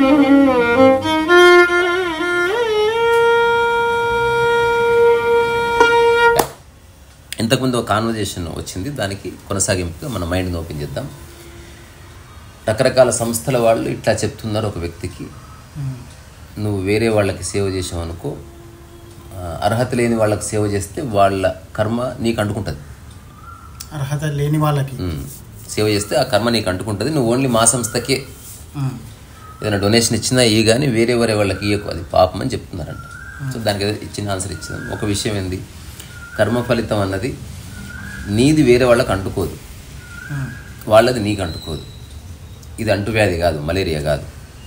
ఇంతకుముందు ఒక కాన్వర్జేషన్ వచ్చింది దానికి కొనసాగింపుగా మన మైండ్ని ఓపెన్ చేద్దాం రకరకాల సంస్థల వాళ్ళు ఇట్లా చెప్తున్నారు ఒక వ్యక్తికి నువ్వు వేరే వాళ్ళకి సేవ చేసావు అనుకో ఆ, అర్హత లేని వాళ్ళకి సేవ చేస్తే వాళ్ళ కర్మ నీకు అంటుకుంటుంది అర్హత లేని వాళ్ళకి ఉమ్. సేవ చేస్తే ఆ కర్మ నీకు అంటుకుంటుంది నువ్వు ఓన్లీ మా సంస్థకే ఉమ్. ఏదైనా డొనేషన్ ఇచ్చినా ఈ కానీ వేరే వేరే వాళ్ళకి ఇయ్యకు అది పాపం అని చెప్తున్నారంట సో దానికి ఏదో ఇచ్చిన ఆన్సర్ ఇచ్చింది ఒక విషయం ఏంది కర్మ ఫలితం అన్నది నీది వేరే వాళ్ళకి అంటుకోదు ఉమ్. వాళ్ళది నీకు అంటుకోదు ఇది అంటువ్యాధి కాదు మలేరియా కాదు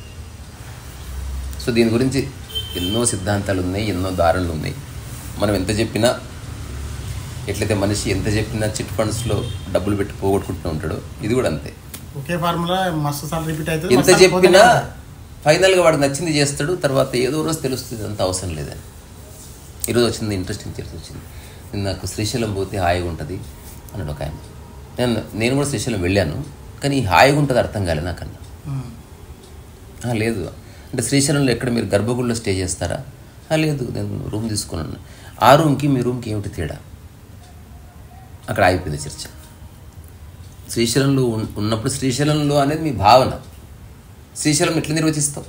సో దీని గురించి ఎన్నో సిద్ధాంతాలు ఉన్నాయి ఎన్నో దారులు ఉన్నాయి మనం ఎంత చెప్పినా ఎట్లయితే మనిషి ఎంత చెప్పినా చిట్ ఫండ్స్లో డబ్బులు పెట్టి పోగొట్టుకుంటూ ఉంటాడో ఇది కూడా అంతే ఒకే ఫార్ములా మస్తు సార్లు రిపీట్ అవుతుంది ఎంత మస్తు సార్లు చెప్పినా పోతూనే ఉంటుంది. ఫైనల్గా వాడికి నచ్చింది చేస్తాడు తర్వాత ఏదో రోజు తెలుస్తుంది అంత అవసరం లేదని ఈరోజు వచ్చింది ఇంట్రెస్టింగ్ చర్చ వచ్చింది నేను నాకు శ్రీశైలం పోతే హాయిగా ఉంటుంది అన్నాడు ఒక ఆయన నేను నేను కూడా శ్రీశైలం వెళ్ళాను కానీ ఈ హాయిగా ఉంటుంది అర్థం కాలేదు నాకన్నా ఉమ్. "ఆ, లేదు అంటే శ్రీశైలంలో ఎక్కడ మీరు గర్భగుడిలో స్టే చేస్తారా "ఆ, లేదు నేను రూమ్ తీసుకున్నాను ఆ రూమ్కి మీ రూమ్కి ఏమిటి తేడా అక్కడ ఆగిపోయింది చర్చ శ్రీశైలంలో ఉన్- ఉన్నప్పుడు శ్రీశైలంలో అనేది మీ భావన శ్రీశైలం ఎట్లా నిర్వచిస్తావు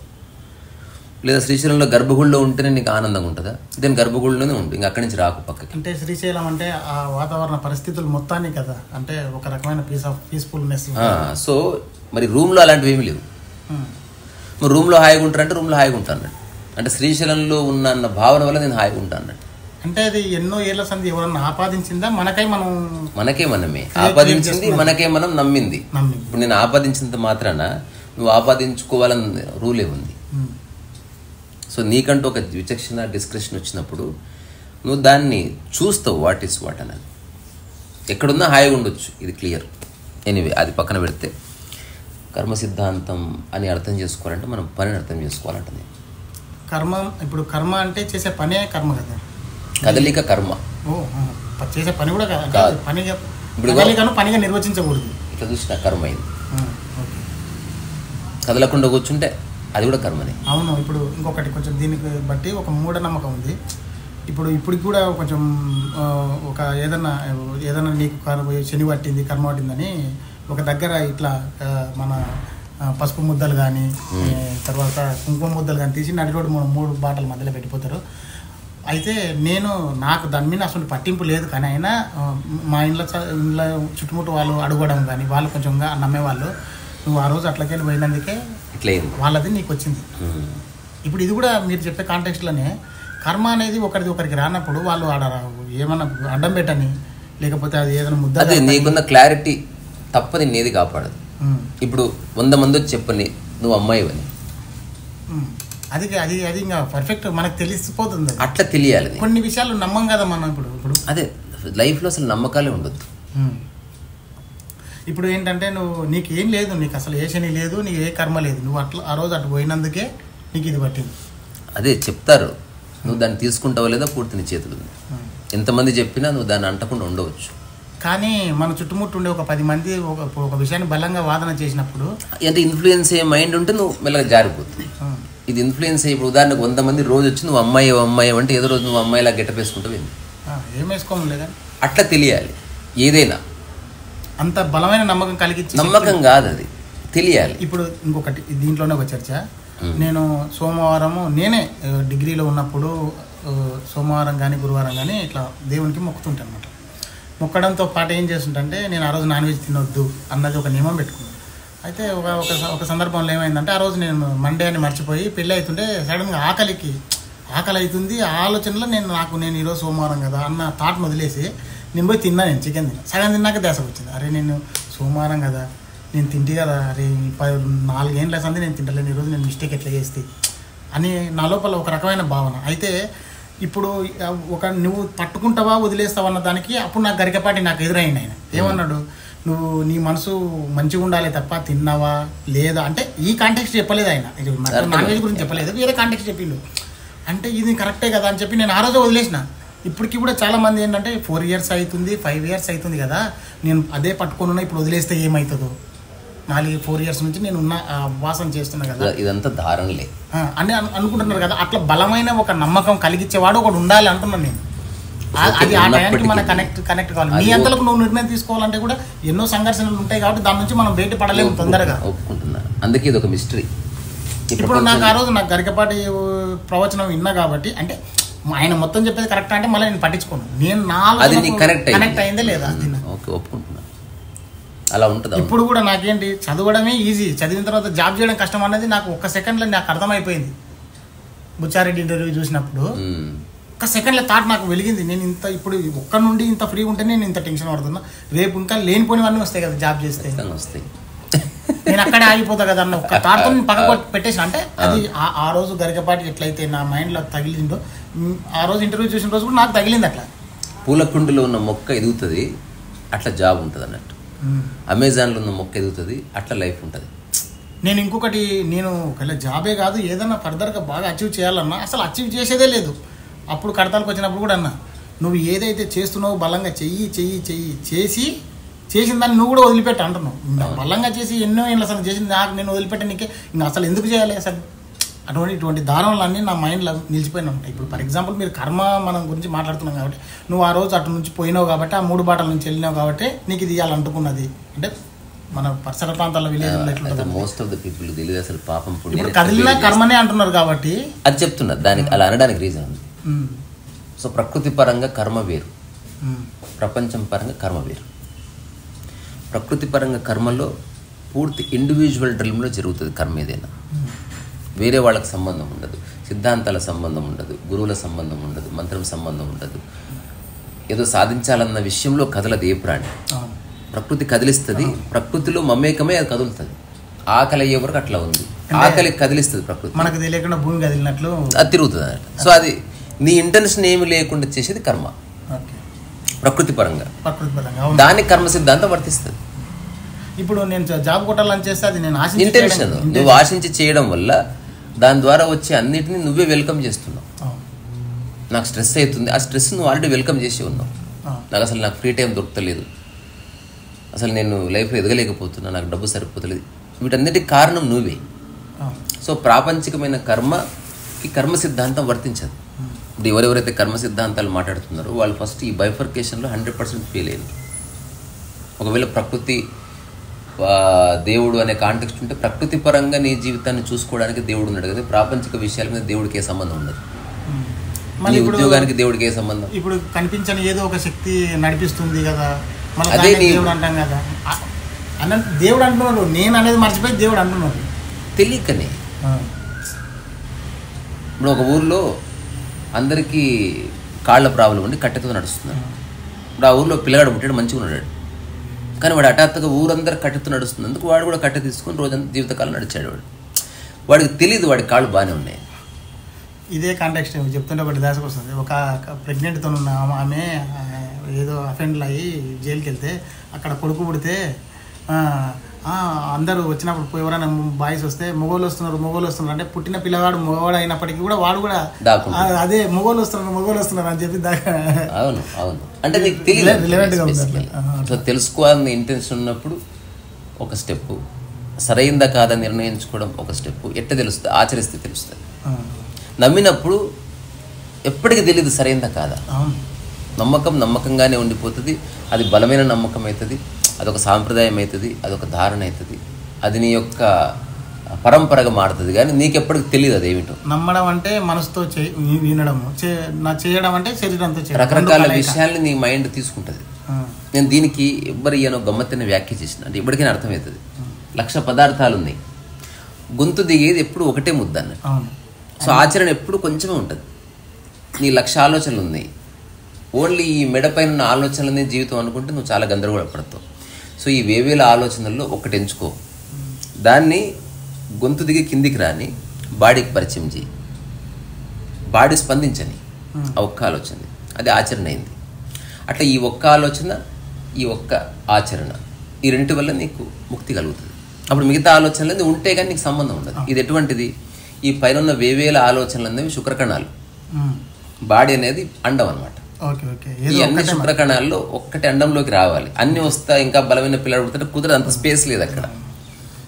లేదా శ్రీశైలంలో గర్భగుడిలో ఉంటేనే నీకు ఆనందంగా ఉంటుందా దాని గర్భగుడిలోనే ఉండు ఇంకా అక్కడి నుంచి రాకు పక్కకి అంటే శ్రీశైలం అంటే ఆ వాతావరణ పరిస్థితులు మొత్తాన్ని కదా అంటే ఒక రకమైన పీస్ ఆఫ్ పీస్ఫుల్నెస్ ఆ, సో మరి రూమ్లో అలాంటివి ఏమీ లేవు మరి రూమ్లో హాయిగా ఉంటారంటే రూమ్లో హాయిగా ఉంటాను అన్నట్టు అంటే శ్రీశైలంలో ఉన్న అన్న భావన వల్ల నేను హాయిగా ఉంటాను అన్నట్టు అంటే అది ఎన్నో ఏళ్ల సంది ఎవరన్నా ఆపాదించిందా మనకై మనం మనకే మనమే ఆపాదించింది మనకే మనం నమ్మింది నమ్మి ఇప్పుడు నేను ఆపాదించినంత మాత్రాన నువ్వు ఆపాదించుకోవాలని రూలే ఉంది ఉమ్. సో నీకంటూ ఒక విచక్షణ డిస్క్రిప్షన్ వచ్చినప్పుడు నువ్వు దాన్ని చూస్తావు వాట్ ఈస్ వాట్ అనేది ఎక్కడున్నా హాయిగా ఉండొచ్చు ఇది క్లియర్ ఎనీవే అది పక్కన పెడితే కర్మ సిద్ధాంతం అని అర్థం చేసుకోవాలంటే మనం పనిని అర్థం చేసుకోవాలంటుంది కర్మ ఇప్పుడు కర్మ అంటే చేసే పనే కర్మ కదా కదలిక కర్మ ఓ ఆ, ప- చేసే పని కూడా కాదు అంటే కాదు. అది పనిగా ఇప్పుడు కదలికను పనిగా నిర్వచించకూడదు ఇట్లా చూసిన కర్మ అయింది ఆ, ఓకే కదలకుండా కూర్చుంటే అది కూడా కర్మనే అవును ఇప్పుడు ఇంకొకటి కొంచెం దీనికి బట్టి ఒక మూఢనమ్మకం ఉంది ఇప్పుడు ఇప్పటికి కూడా కొంచెం ఆ, ఒక ఏదన్నా ఏదన్నా నీకు కర్మ శని పట్టింది కర్మ పట్టిందని ఒక దగ్గర ఇట్లా ఆ, మన ఆ, పసుపు ముద్దలు కానీ తర్వాత కుంకుమ ముద్దలు కానీ తీసి నడిరోడ్డు మూడు మూడు బాటల మధ్యలో పెట్టిపోతారు అయితే నేను నాకు దాని మీద అసలు పట్టింపు లేదు కానీ అయినా ఆ, మా ఇంట్లో చ- ఇంట్లో చుట్టుముట్టు వాళ్ళు అడగడం కానీ వాళ్ళు కొంచెంగా నమ్మేవాళ్ళు నువ్వు ఆ రోజు అట్లకెళ్ళి పోయినందుకే ఇట్లా అయింది వాళ్ళది నీకు వచ్చింది ఉమ్. ఇప్పుడు ఇది కూడా మీరు చెప్పే కాంటెక్స్ట్లోనే కర్మ అనేది ఒకరిది ఒకరికి రానప్పుడు వాళ్ళు ఆడ ఏమన్నా అడ్డం పెట్టని లేకపోతే అది ఏదైనా ముద్ద అదే నీకున్న క్లారిటీ తప్ప నిన్ను ఏది కాపాడదు ఉమ్, ఇప్పుడు వంద మంది వచ్చి చెప్పని నువ్వు అమ్మాయి అని ఉమ్. అది అది అది ఇంకా పర్ఫెక్ట్ మనకు తెలిసిపోతుంది అది. అట్లా తెలియాలి నీకు. కొన్ని విషయాలు నమ్మం కదా మనం ఇప్పుడు ఇప్పుడు అదే లైఫ్లో అసలు నమ్మకాలే ఉండొద్దు ఉమ్. ఇప్పుడు ఏంటంటే నువ్వు నీకు ఏం లేదు నీకు అసలు ఏ శని లేదు నీకు ఏ కర్మ లేదు నువ్వు అట్లా ఆ రోజు అటు పోయినందుకే నీకు ఇది పట్టింది అదే చెప్తారు నువ్వు దాన్ని తీసుకుంటావో లేదా పూర్తి నీ చేతులు ఉంది ఉమ్. ఎంతమంది చెప్పినా నువ్వు దాన్ని అంటకుండా ఉండవచ్చు కానీ మన చుట్టుముట్టు ఉండే ఒక పది మంది ఒక ఇప్పుడు ఒక విషయాన్ని బలంగా వాదన చేసినప్పుడు అంటే ఇన్ఫ్లుయెన్స్ అయ్యే మైండ్ ఉంటే నువ్వు మెల్లగా జారిపోతుంది ఉమ్, ఇది ఇన్ఫ్లుయెన్స్ అయ్యి ఇప్పుడు ఉదాహరణకు వంద మంది రోజు వచ్చి నువ్వు అమ్మాయి అమ్మాయి అంటే ఏదో రోజు నువ్వు అమ్మాయిలా గెటప్ వేసుకుంటావు ఏంది? ఆ, ఏం వేసుకోములే కానీ అట్లా తెలియాలి ఏదైనా అంత బలమైన నమ్మకం కలిగించి నమ్మకం కాదు అది తెలియాలి ఇప్పుడు ఇంకొకటి దీంట్లోనే ఒక చర్చ నేను సోమవారము నేనే ఆ, డిగ్రీలో ఉన్నప్పుడు ఆ, సోమవారం కానీ గురువారం కానీ ఇట్లా దేవునికి మొక్కుతుంటాను అనమాట మొక్కడంతో పాటు ఏం చేస్తుంటే నేను ఆ రోజు నాన్ వెజ్ తినొద్దు అన్నది ఒక నియమం పెట్టుకున్నాను అయితే ఒక ఒక స- ఒక సందర్భంలో ఏమైందంటే ఆ రోజు నేను మండే అని మర్చిపోయి పెళ్ళి అవుతుంటే సడన్గా ఆకలికి ఆకలి అవుతుంది ఆ ఆలోచనలో నేను నాకు నేను ఈరోజు సోమవారం కదా అన్న థాట్ని వదిలేసి నేను పోయి తిన్నా నేను చికెన్ తిన్నా సగం తిన్నాక దేశ వచ్చింది అరే నేను సోమవారం కదా నేను తింటి కదా అరే ఈ ప నాలుగేళ్ళ సంది నేను తింటలేను ఈరోజు నేను మిస్టేక్ ఎట్లా చేస్తే అని నా లోపల ఒక రకమైన భావన అయితే ఇప్పుడు ఆ, ఒక నువ్వు పట్టుకుంటావా వదిలేస్తావా అన్న దానికి అప్పుడు నాకు గరికపాటి నాకు ఎదురైంది ఆయన ఏమన్నాడు నువ్వు నీ మనసు మంచిగా ఉండాలి తప్ప తిన్నావా లేదా అంటే ఈ కాంటెక్స్ట్ చెప్పలేదు ఆయన ఇది నాన్ వెజ్ గురించి చెప్పలేదు వేరే కాంటెక్స్ట్ చెప్పిండు అంటే ఇది కరెక్టే కదా అని చెప్పి నేను ఆ రోజే వదిలేసిన ఇప్పటికి కూడా చాలా మంది ఏంటంటే ఫోర్ ఇయర్స్ అవుతుంది ఫైవ్ ఇయర్స్ అవుతుంది కదా నేను అదే పట్టుకొని ఉన్నా ఇప్పుడు వదిలేస్తే ఏమవుతుందో నాలుగు ఫోర్ ఇయర్స్ నుంచి నేను ఉన్న ఆ, వాసన చేస్తున్నా కదా ఇద- ఇదంతా ధారణలే ఆ, అని అను- అనుకుంటున్నారు కదా అట్లా బలమైన ఒక నమ్మకం కలిగించేవాడు ఒకడు ఉండాలి అంటున్నాను నేను ఆ- అది ఆ టైంకి మన కనెక్ట్ కనెక్ట్ కావాలి నీ అది అంతలకు నువ్వు నిర్ణయం తీసుకోవాలంటే కూడా ఎన్నో సంఘర్షణలు ఉంటాయి కాబట్టి దాని నుంచి మనం బయటపడలేము తొందరగా ఒప్పుకుంటున్నా అందుకే ఇది ఒక మిస్టరీ ఇప్పుడు నాకు ఆ రోజు నాకు గరికపాటి ప్రవచనం విన్నా కాబట్టి అంటే ఆయన మొత్తం చెప్పేది కరెక్ట్ అంటే మళ్ళీ నేను పట్టించుకోను నేను నా అది నీకు కనెక్ట్ కనెక్ట్ అయిందే లేదా అది నాకు. ఓకే ఒప్పుకుంటున్నా అలా ఉంటుంది అవును. ఇప్పుడు కూడా నాకేంటి చదవడమే ఈజీ చదివిన తర్వాత జాబ్ చేయడం కష్టం అనేది నాకు ఒక్క సెకండ్లో నాకు అర్థమైపోయింది బుచ్చారెడ్డి ఇంటర్వ్యూ చూసినప్పుడు మ్మ్. ఒక్క సెకండ్లో థాట్ నాకు వెలిగింది నేను ఇంత ఇప్పుడు ఒక్క నుండి ఇంత ఫ్రీ ఉంటే నేను ఇంత టెన్షన్ పడుతున్నా రేపు ఇంకా లేనిపోనివన్నీ వస్తాయి కదా జాబ్ చేస్తే ఖచ్చితంగా వస్తాయి నేను అక్కడే ఆగిపోతా కదా అన్న ఒక్క థాట్తో నేను పక్కకు పెట్టేసిన అంటే అది ఆ- ఆ రోజు గరికపాటి ఎట్లయితే నా మైండ్లో తగిలిందో మ్, ఆ రోజు ఇంటర్వ్యూ చూసిన రోజు కూడా నాకు తగిలింది అట్లా పూల కుండీలో ఉన్న మొక్క ఎదుగుతుంది అట్లా జాబ్ ఉంటుంది అన్నట్టు మ్. అమెజాన్లో ఉన్న మొక్క ఎదుగుతుంది అట్లా లైఫ్ ఉంటుంది నేను ఇంకొకటి నేను ఒకవేళ జాబే కాదు ఏదన్నా ఫర్దర్గా బాగా అచీవ్ చేయాలన్నా అసలు అచీవ్ చేసేదే లేదు అప్పుడు కడతాలకు వచ్చినప్పుడు కూడా అన్నా నువ్వు ఏదైతే చేస్తున్నావో బలంగా చెయ్యి చెయ్యి చెయ్యి చేసి చేసిన దాన్ని నువ్వు కూడా వదిలిపెట్టు అంటున్నావు ఇంకా బలంగా చేసి ఎన్నో ఏళ్ళు అసలు చేసింది నాకు నేను వదిలిపెట్టడానికి ఇంకా అసలు ఎందుకు చేయాలి అసలు అటువంటి ఇటువంటి దారుణాలన్నీ నా మైండ్లో నిలిచిపోయిన ఉంటాయి ఇప్పుడు ఫర్ ఎగ్జాంపుల్ మీరు కర్మ మనం గురించి మాట్లాడుతున్నాం కాబట్టి నువ్వు ఆ రోజు అటు నుంచి పోయినావు కాబట్టి ఆ మూడు బాటల నుంచి వెళ్ళినావు కాబట్టి నీకు ఇది ఇవ్వాలనుకున్నది అంటే మన పరిసర ప్రాంతాల విలేజ్లో ఎట్లుంటుంది మోస్ట్ ఆఫ్ ద పీపుల్ తెలియదు అసలు పాపం పుణ్యం ఇప్పుడు ఎట్లా కదిలినా వేరు కర్మనే అంటున్నారు కాబట్టి చేస్తుంది. అది చెప్తున్నా దానికి అలా అనడానికి రీజన్ ఉంది ఉమ్, సో ప్రకృతి పరంగా కర్మ వేరు ఉమ్, ప్రపంచం పరంగా కర్మ వేరు ప్రకృతి పరంగా కర్మలో పూర్తి ఇండివిజువల్ డ్రీమ్లో జరుగుతుంది కర్మ ఏదైనా ఉమ్, వేరే వాళ్ళకి సంబంధం ఉండదు సిద్ధాంతాల సంబంధం ఉండదు గురువుల సంబంధం ఉండదు మంత్రం సంబంధం ఉండదు ఏదో సాధించాలన్న విషయంలో కదలదు ఏ ప్రాణి అవును. ప్రకృతి కదిలిస్తుంది ప్రకృతిలో మమేకమే అది కదులుతుంది ఆకలి అయ్యే వరకు అట్లా ఉంది ఆకలి కదిలిస్తుంది ప్రకృతి మనకు తెలియకుండా భూమి కదిలినట్లు అది తిరుగుతుంది అన్నట్టు సో అది నీ ఇంటెన్షన్ ఏమి లేకుండా చేసేది కర్మ ఓకే ప్రకృతి పరంగా ప్రకృతి పరంగా అవును దానికి కర్మ సిద్ధాంతం వర్తిస్తుంది ఇప్పుడు నేను జా- జాబ్ కొట్టాలని చేస్తే అది నేను ఆశించి ఇంటెన్షన్ చేయడం- నువ్వు ఆశించి చేయడం వల్ల దాని ద్వారా వచ్చే అన్నిటిని నువ్వే వెల్కమ్ చేస్తున్నావు అవును, నాకు స్ట్రెస్ అవుతుంది ఆ స్ట్రెస్ నువ్వు ఆల్రెడీ వెల్కమ్ చేసి ఉన్నావు అవును, నాకు అసలు నాకు ఫ్రీ టైం దొరకలేదు అసలు నేను లైఫ్లో ఎదగలేకపోతున్నా నాకు డబ్బు సరిపోతలేదు వీటన్నిటికి కారణం నువ్వే అవును. సో ప్రాపంచికమైన కర్మకి కర్మ సిద్ధాంతం వర్తించదు ఇప్పుడు ఎవరెవరైతే కర్మ సిద్ధాంతాలు మాట్లాడుతున్నారో వాళ్ళు ఫస్ట్ ఈ బైఫర్కేషన్లో హండ్రెడ్ పర్సెంట్ ఫెయిల్ అయింది ఒకవేళ ప్రకృతి ఆ, దేవుడు అనే కాంటెక్స్ట్ ఉంటే ప్రకృతి పరంగా నీ జీవితాన్ని చూసుకోవడానికి దేవుడు ఉన్నాడు కదా ప్రాపంచిక విషయాల మీద దేవుడికి ఏ సంబంధం ఉండదు ఉమ్. నీ మళ్ళీ ఇప్పుడు ఉద్యోగానికి దేవుడికి ఏ సంబంధం ఇప్పుడు కనిపించని ఏదో ఒక శక్తి నడిపిస్తుంది కదా మన అదే నీ- దేవుడు అంటాం కదా ఆ- అన్న దేవుడు అంటున్నాడు నేను అనేది మర్చిపోయి దేవుడు అంటున్నాడు తెలియకనే ఆ, ఇప్పుడు ఒక ఊర్లో అందరికీ కాళ్ళ ప్రాబ్లం ఉండి కట్టెతో నడుస్తున్నారు ఇప్పుడు ఆ ఊర్లో పిల్లగాడు పుట్టాడు మంచిగా ఉన్నాడు కానీ వాడు హఠాత్తుగా ఊరందరూ కట్టెతో నడుస్తున్నందుకు వాడు కూడా కట్టె తీసుకొని రోజంతా జీవితకాలం నడిచాడు వాడు వాడికి తెలియదు వాడి కాళ్ళు బాగానే ఉన్నాయి ఇదే కాంటాక్ట్ చెప్తుంటే ఒకటి దాసకు వస్తుంది ఒక ప్రెగ్నెంట్తో ఉన్న ఆమె- ఆమె ఆ, ఏదో అఫెండ్లు అయ్యి జైలుకి వెళ్తే అక్కడ కొడుకు పుడితే ఆ, ఆ, అందరూ వచ్చినప్పుడు పోయి ఎవరైనా బాయ్స్ వస్తే మొగోళ్ళు వస్తున్నారు మొగోళ్ళు వస్తున్నారు అంటే పుట్టిన పిల్లవాడు మగవాడు అయినప్పటికీ కూడా వాడు కూడా దాక్కుంటాడు. ఆ, అదే మొగోళ్ళు వస్తున్నారు మొగోళ్ళు వస్తున్నారు అని చెప్పి దాకా అవును అవును అంటే నీకు తెలియదు Relevant- relevant గా ఉంది basically. అట్లా. ఆహా. సో తెలుసుకోవాలని ఇంటెన్షన్ ఉన్నప్పుడు ఒక స్టెప్ సరైందా కాదా నిర్ణయించుకోవడం ఒక స్టెప్ ఎట్ట తెలుస్తుంది ఆచరిస్తే తెలుస్తుంది ఆ, నమ్మినప్పుడు ఎప్పటికీ తెలియదు సరైందా కాదా అవును నమ్మకం నమ్మకంగానే ఉండిపోతుంది అది బలమైన నమ్మకం అవుతుంది అదొక సాంప్రదాయం అవుతుంది అదొక ధారణ అవుతుంది అది నీ యొక్క పరంపరగా మారుతుంది కానీ నీకెప్పటికి తెలియదు అదేమిటో నమ్మడం అంటే మనసుతో చే వి- వినడము చే నా చేయడం అంటే శరీరంతో చేయడం రెండు రకరకాల కలయిక. విషయాల్ని నీ మైండ్ తీసుకుంటుంది ఆ, నేను దీనికి ఎవ్వరు ఈయన గమ్మత్తైన వ్యాఖ్య చేసిన అంటే ఇప్పటికైనా అర్థమవుతుంది లక్ష పదార్థాలు ఉన్నాయి గొంతు దిగేది ఎప్పుడు ఒకటే ముద్ద అన్నట్టు అవును సో ఆచరణ ఎప్పుడు కొంచెమే ఉంటుంది నీ లక్ష ఆలోచనలు ఉన్నాయి ఓన్లీ ఈ మెడపైన ఉన్న ఆలోచనలనే జీవితం అనుకుంటే నువ్వు చాలా గందరగోళపడతావు సో ఈ వేవేల ఆలోచనల్లో ఒకటి ఎంచుకో దాన్ని గొంతు దిగి కిందికి రాని బాడీకి పరిచయం చేయి బాడీ స్పందించని ఆ ఒక్క ఆలోచన అది ఆచరణ అయింది అట్లా ఈ ఒక్క ఆలోచన ఈ ఒక్క ఆచరణ ఈ రెంటి వల్ల నీకు ముక్తి కలుగుతుంది అప్పుడు మిగతా ఆలోచనలు ఉంటే కానీ నీకు సంబంధం ఉండదు ఇది ఎటువంటిది ఈ పైన ఉన్న వేవేల ఆలోచనలు అనేవి శుక్రకణాలు ఉమ్, బాడీ అనేది అండం అనమాట ఓకే ఓకే ఈ ఏదో అన్ని ఒక్కటే శుక్రకణాల్లో ఒక్కటి అండంలోకి రావాలి అన్ని వస్తా ఇంకా బలమైన పిల్లలు పుడుతుంటే కుదరదు అంత స్పేస్ లేదు అక్కడ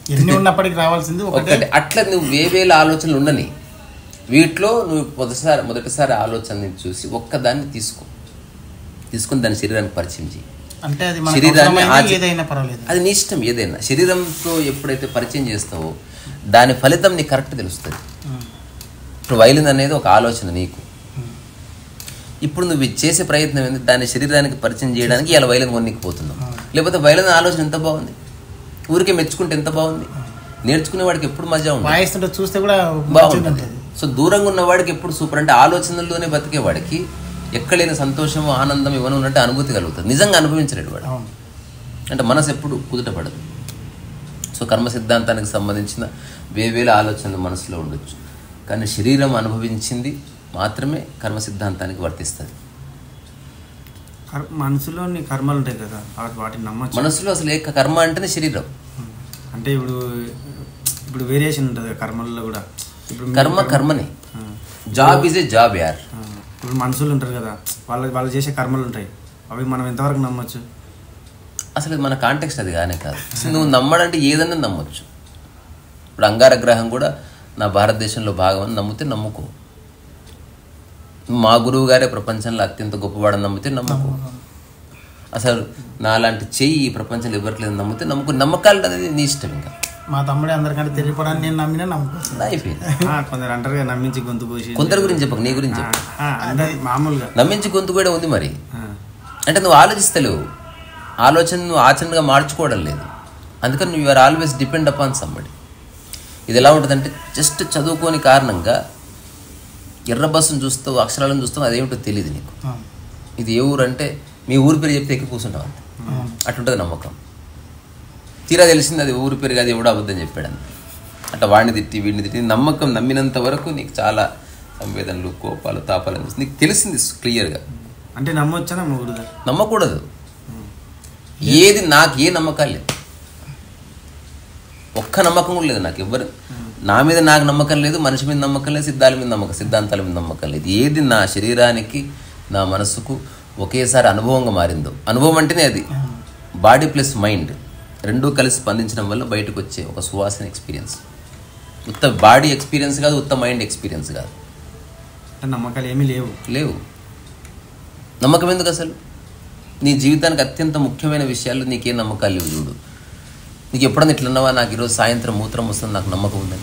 ఎన్ని ఉన్నప్పటికీ రావాల్సింది ఒకటే ఒకటి అట్లా నువ్వు వేవేల ఆలోచనలు ఉండని వీటిలో నువ్వు మొదటిసారి మొదటిసారి ఆలోచనని చూసి ఒక్కదాన్ని తీసుకో తీసుకుని దాని శరీరానికి పరిచయం చేయి అంటే అది మన శరీరాన్ని ఆచ- ఏదైనా పర్వాలేదు అది నీ ఇష్టం ఏదైనా శరీరంతో ఎప్పుడైతే పరిచయం చేస్తావో దాని ఫలితం నీకు కరెక్ట్ తెలుస్తుంది ఉమ్. ఇప్పుడు వైలిన్ అనేది ఒక ఆలోచన నీకు ఇప్పుడు నువ్వు ఇది చేసే ప్రయత్నం ఏంది దాని శరీరానికి పరిచయం చేయడానికి ఇలా వైలిన్ కొనికపోతున్నావు లేకపోతే వైలిన్ ఆలోచన ఎంత బాగుంది ఊరికే మెచ్చుకుంటే ఎంత బాగుంది నేర్చుకునే వాడికి ఎప్పుడు మజా ఉంటుంది వాయిస్తుంటే చూస్తే కూడా మంచిగా బాగుంటుంది ఉంటుంది సో దూరంగా ఉన్న వాడికి ఎప్పుడు సూపర్ అంటే ఆలోచనల్లోనే బతికే వాడికి ఎక్కడలేని సంతోషం ఆనందం ఇవన్నీ ఉన్నట్టు అనుభూతి కలుగుతుంది నిజంగా అనుభవించలేడు వాడు అవును అంటే మనసు ఎప్పుడు కుదుట పడదు సో కర్మ సిద్ధాంతానికి సంబంధించిన వేవేల ఆలోచనలు మనసులో ఉండొచ్చు కానీ శరీరం అనుభవించింది మాత్రమే కర్మ సిద్ధాంతానికి వర్తిస్తుంది కర్- మనసులోని కర్మలు ఉంటాయి కదా వా- వాటిని నమ్మచ్చు మనసులో అసలు ఏ కర్మ అంటేనే శరీరం అంటే ఇప్పుడు ఇప్పుడు వేరియేషన్ ఉంటుంది కదా కర్మల్లో కూడా ఇప్పుడు మీ- కర్మ కర్మనే ఆ, జాబ్ ఈజ్ ఏ జాబ్ యార్ ఆ, ఇప్పుడు మనుషులు ఉంటారు కదా వాళ్ళ వాళ్ళు చేసే కర్మలు ఉంటాయి అవి మనం ఎంతవరకు నమ్మచ్చు అసలు మన కాంటెక్స్ట్ అది కానే కాదు అసలు నువ్వు నమ్మడంటే ఏదన్నా నమ్మొచ్చు ఇప్పుడు అంగార గ్రహం కూడా నా భారతదేశంలో భాగం అని నమ్మితే నమ్ముకో మా గురువు గారే ప్రపంచంలో అత్యంత గొప్పవాడని నమ్మితే నమ్ముకో అసలు నాలాంటి చెయ్యి ఈ ప్రపంచంలో ఎవరికి లేదు నమ్మితే నమ్ముకో నమ్మకాలు అనేది నీ ఇష్టం ఇంకా మా తమ్ముడే అందరికంటే తెలియపడానికి నేను నమ్మినా నమ్ముకోవచ్చు అయిపోయింది ఆ, కొందరు అంటారు కదా నమ్మించి గొంతు పోసి కొందరి గురించి చెప్పకు నీ గురించి చెప్పు ఆ, అంటే మామూలుగా నమ్మించి గొంతు కూడా ఉంది మరి ఆ, అంటే నువ్వు ఆలోచిస్తలేవు ఆలోచన నువ్వు ఆచరణగా మార్చుకోవడం లేదు అందుకని నువ్వు are always depend upon somebody ఇది ఎలా ఉంటుందంటే జస్ట్ చదువుకోని కారణంగా ఎర్ర బస్సును చూస్తావు అక్షరాలను చూస్తావు అదేమిటో తెలియదు నీకు అవును. ఇది ఏ ఊరు అంటే మీ ఊరి పేరు చెప్తే ఎక్కి కూర్చుంటావు అంతే అవును. అటుంటుంది నమ్మకం తీరా తెలిసింది అది ఊరి పేరు కాదు ఎవడో అబద్ధం చెప్పాడు అంతే అట్లా వాడిని తిట్టి వీడిని తిట్టి నమ్మకం నమ్మినంత వరకు నీకు చాలా సంవేదనలు కోపాలు తాపాలు అనిపిస్తుంది నీకు తెలిసింది క్లియర్గా అంటే నమ్మొచ్చా నమ్మకూడదా నమ్మకూడదు ఏది నాకు ఏ నమ్మకాలు లేదు ఒక్క నమ్మకం కూడా లేదు నాకు ఎవ్వరు నా మీద నాకు నమ్మకం లేదు మనిషి మీద నమ్మకం లేదు సిద్ధాల మీద నమ్మకం సిద్ధాంతాల మీద నమ్మకం లేదు ఏది నా శరీరానికి నా మనసుకు ఒకేసారి అనుభవంగా మారిందో అనుభవం అంటేనే అది బాడీ ప్లస్ మైండ్ రెండూ కలిసి స్పందించడం వల్ల బయటకు వచ్చే ఒక సువాసన ఎక్స్పీరియన్స్ ఉత్త బాడీ ఎక్స్పీరియన్స్ కాదు ఉత్త మైండ్ ఎక్స్పీరియన్స్ కాదు అంటే నమ్మకాలు ఏమీ లేవు లేవు నమ్మకం ఎందుకు అసలు నీ జీవితానికి అత్యంత ముఖ్యమైన విషయాలు నీకేం నమ్మకాలు లేవు చూడు నీకు ఎప్పుడన్నా ఇట్లున్నావా నాకు ఈరోజు సాయంత్రం మూత్రం వస్తుంది నాకు నమ్మకం ఉందని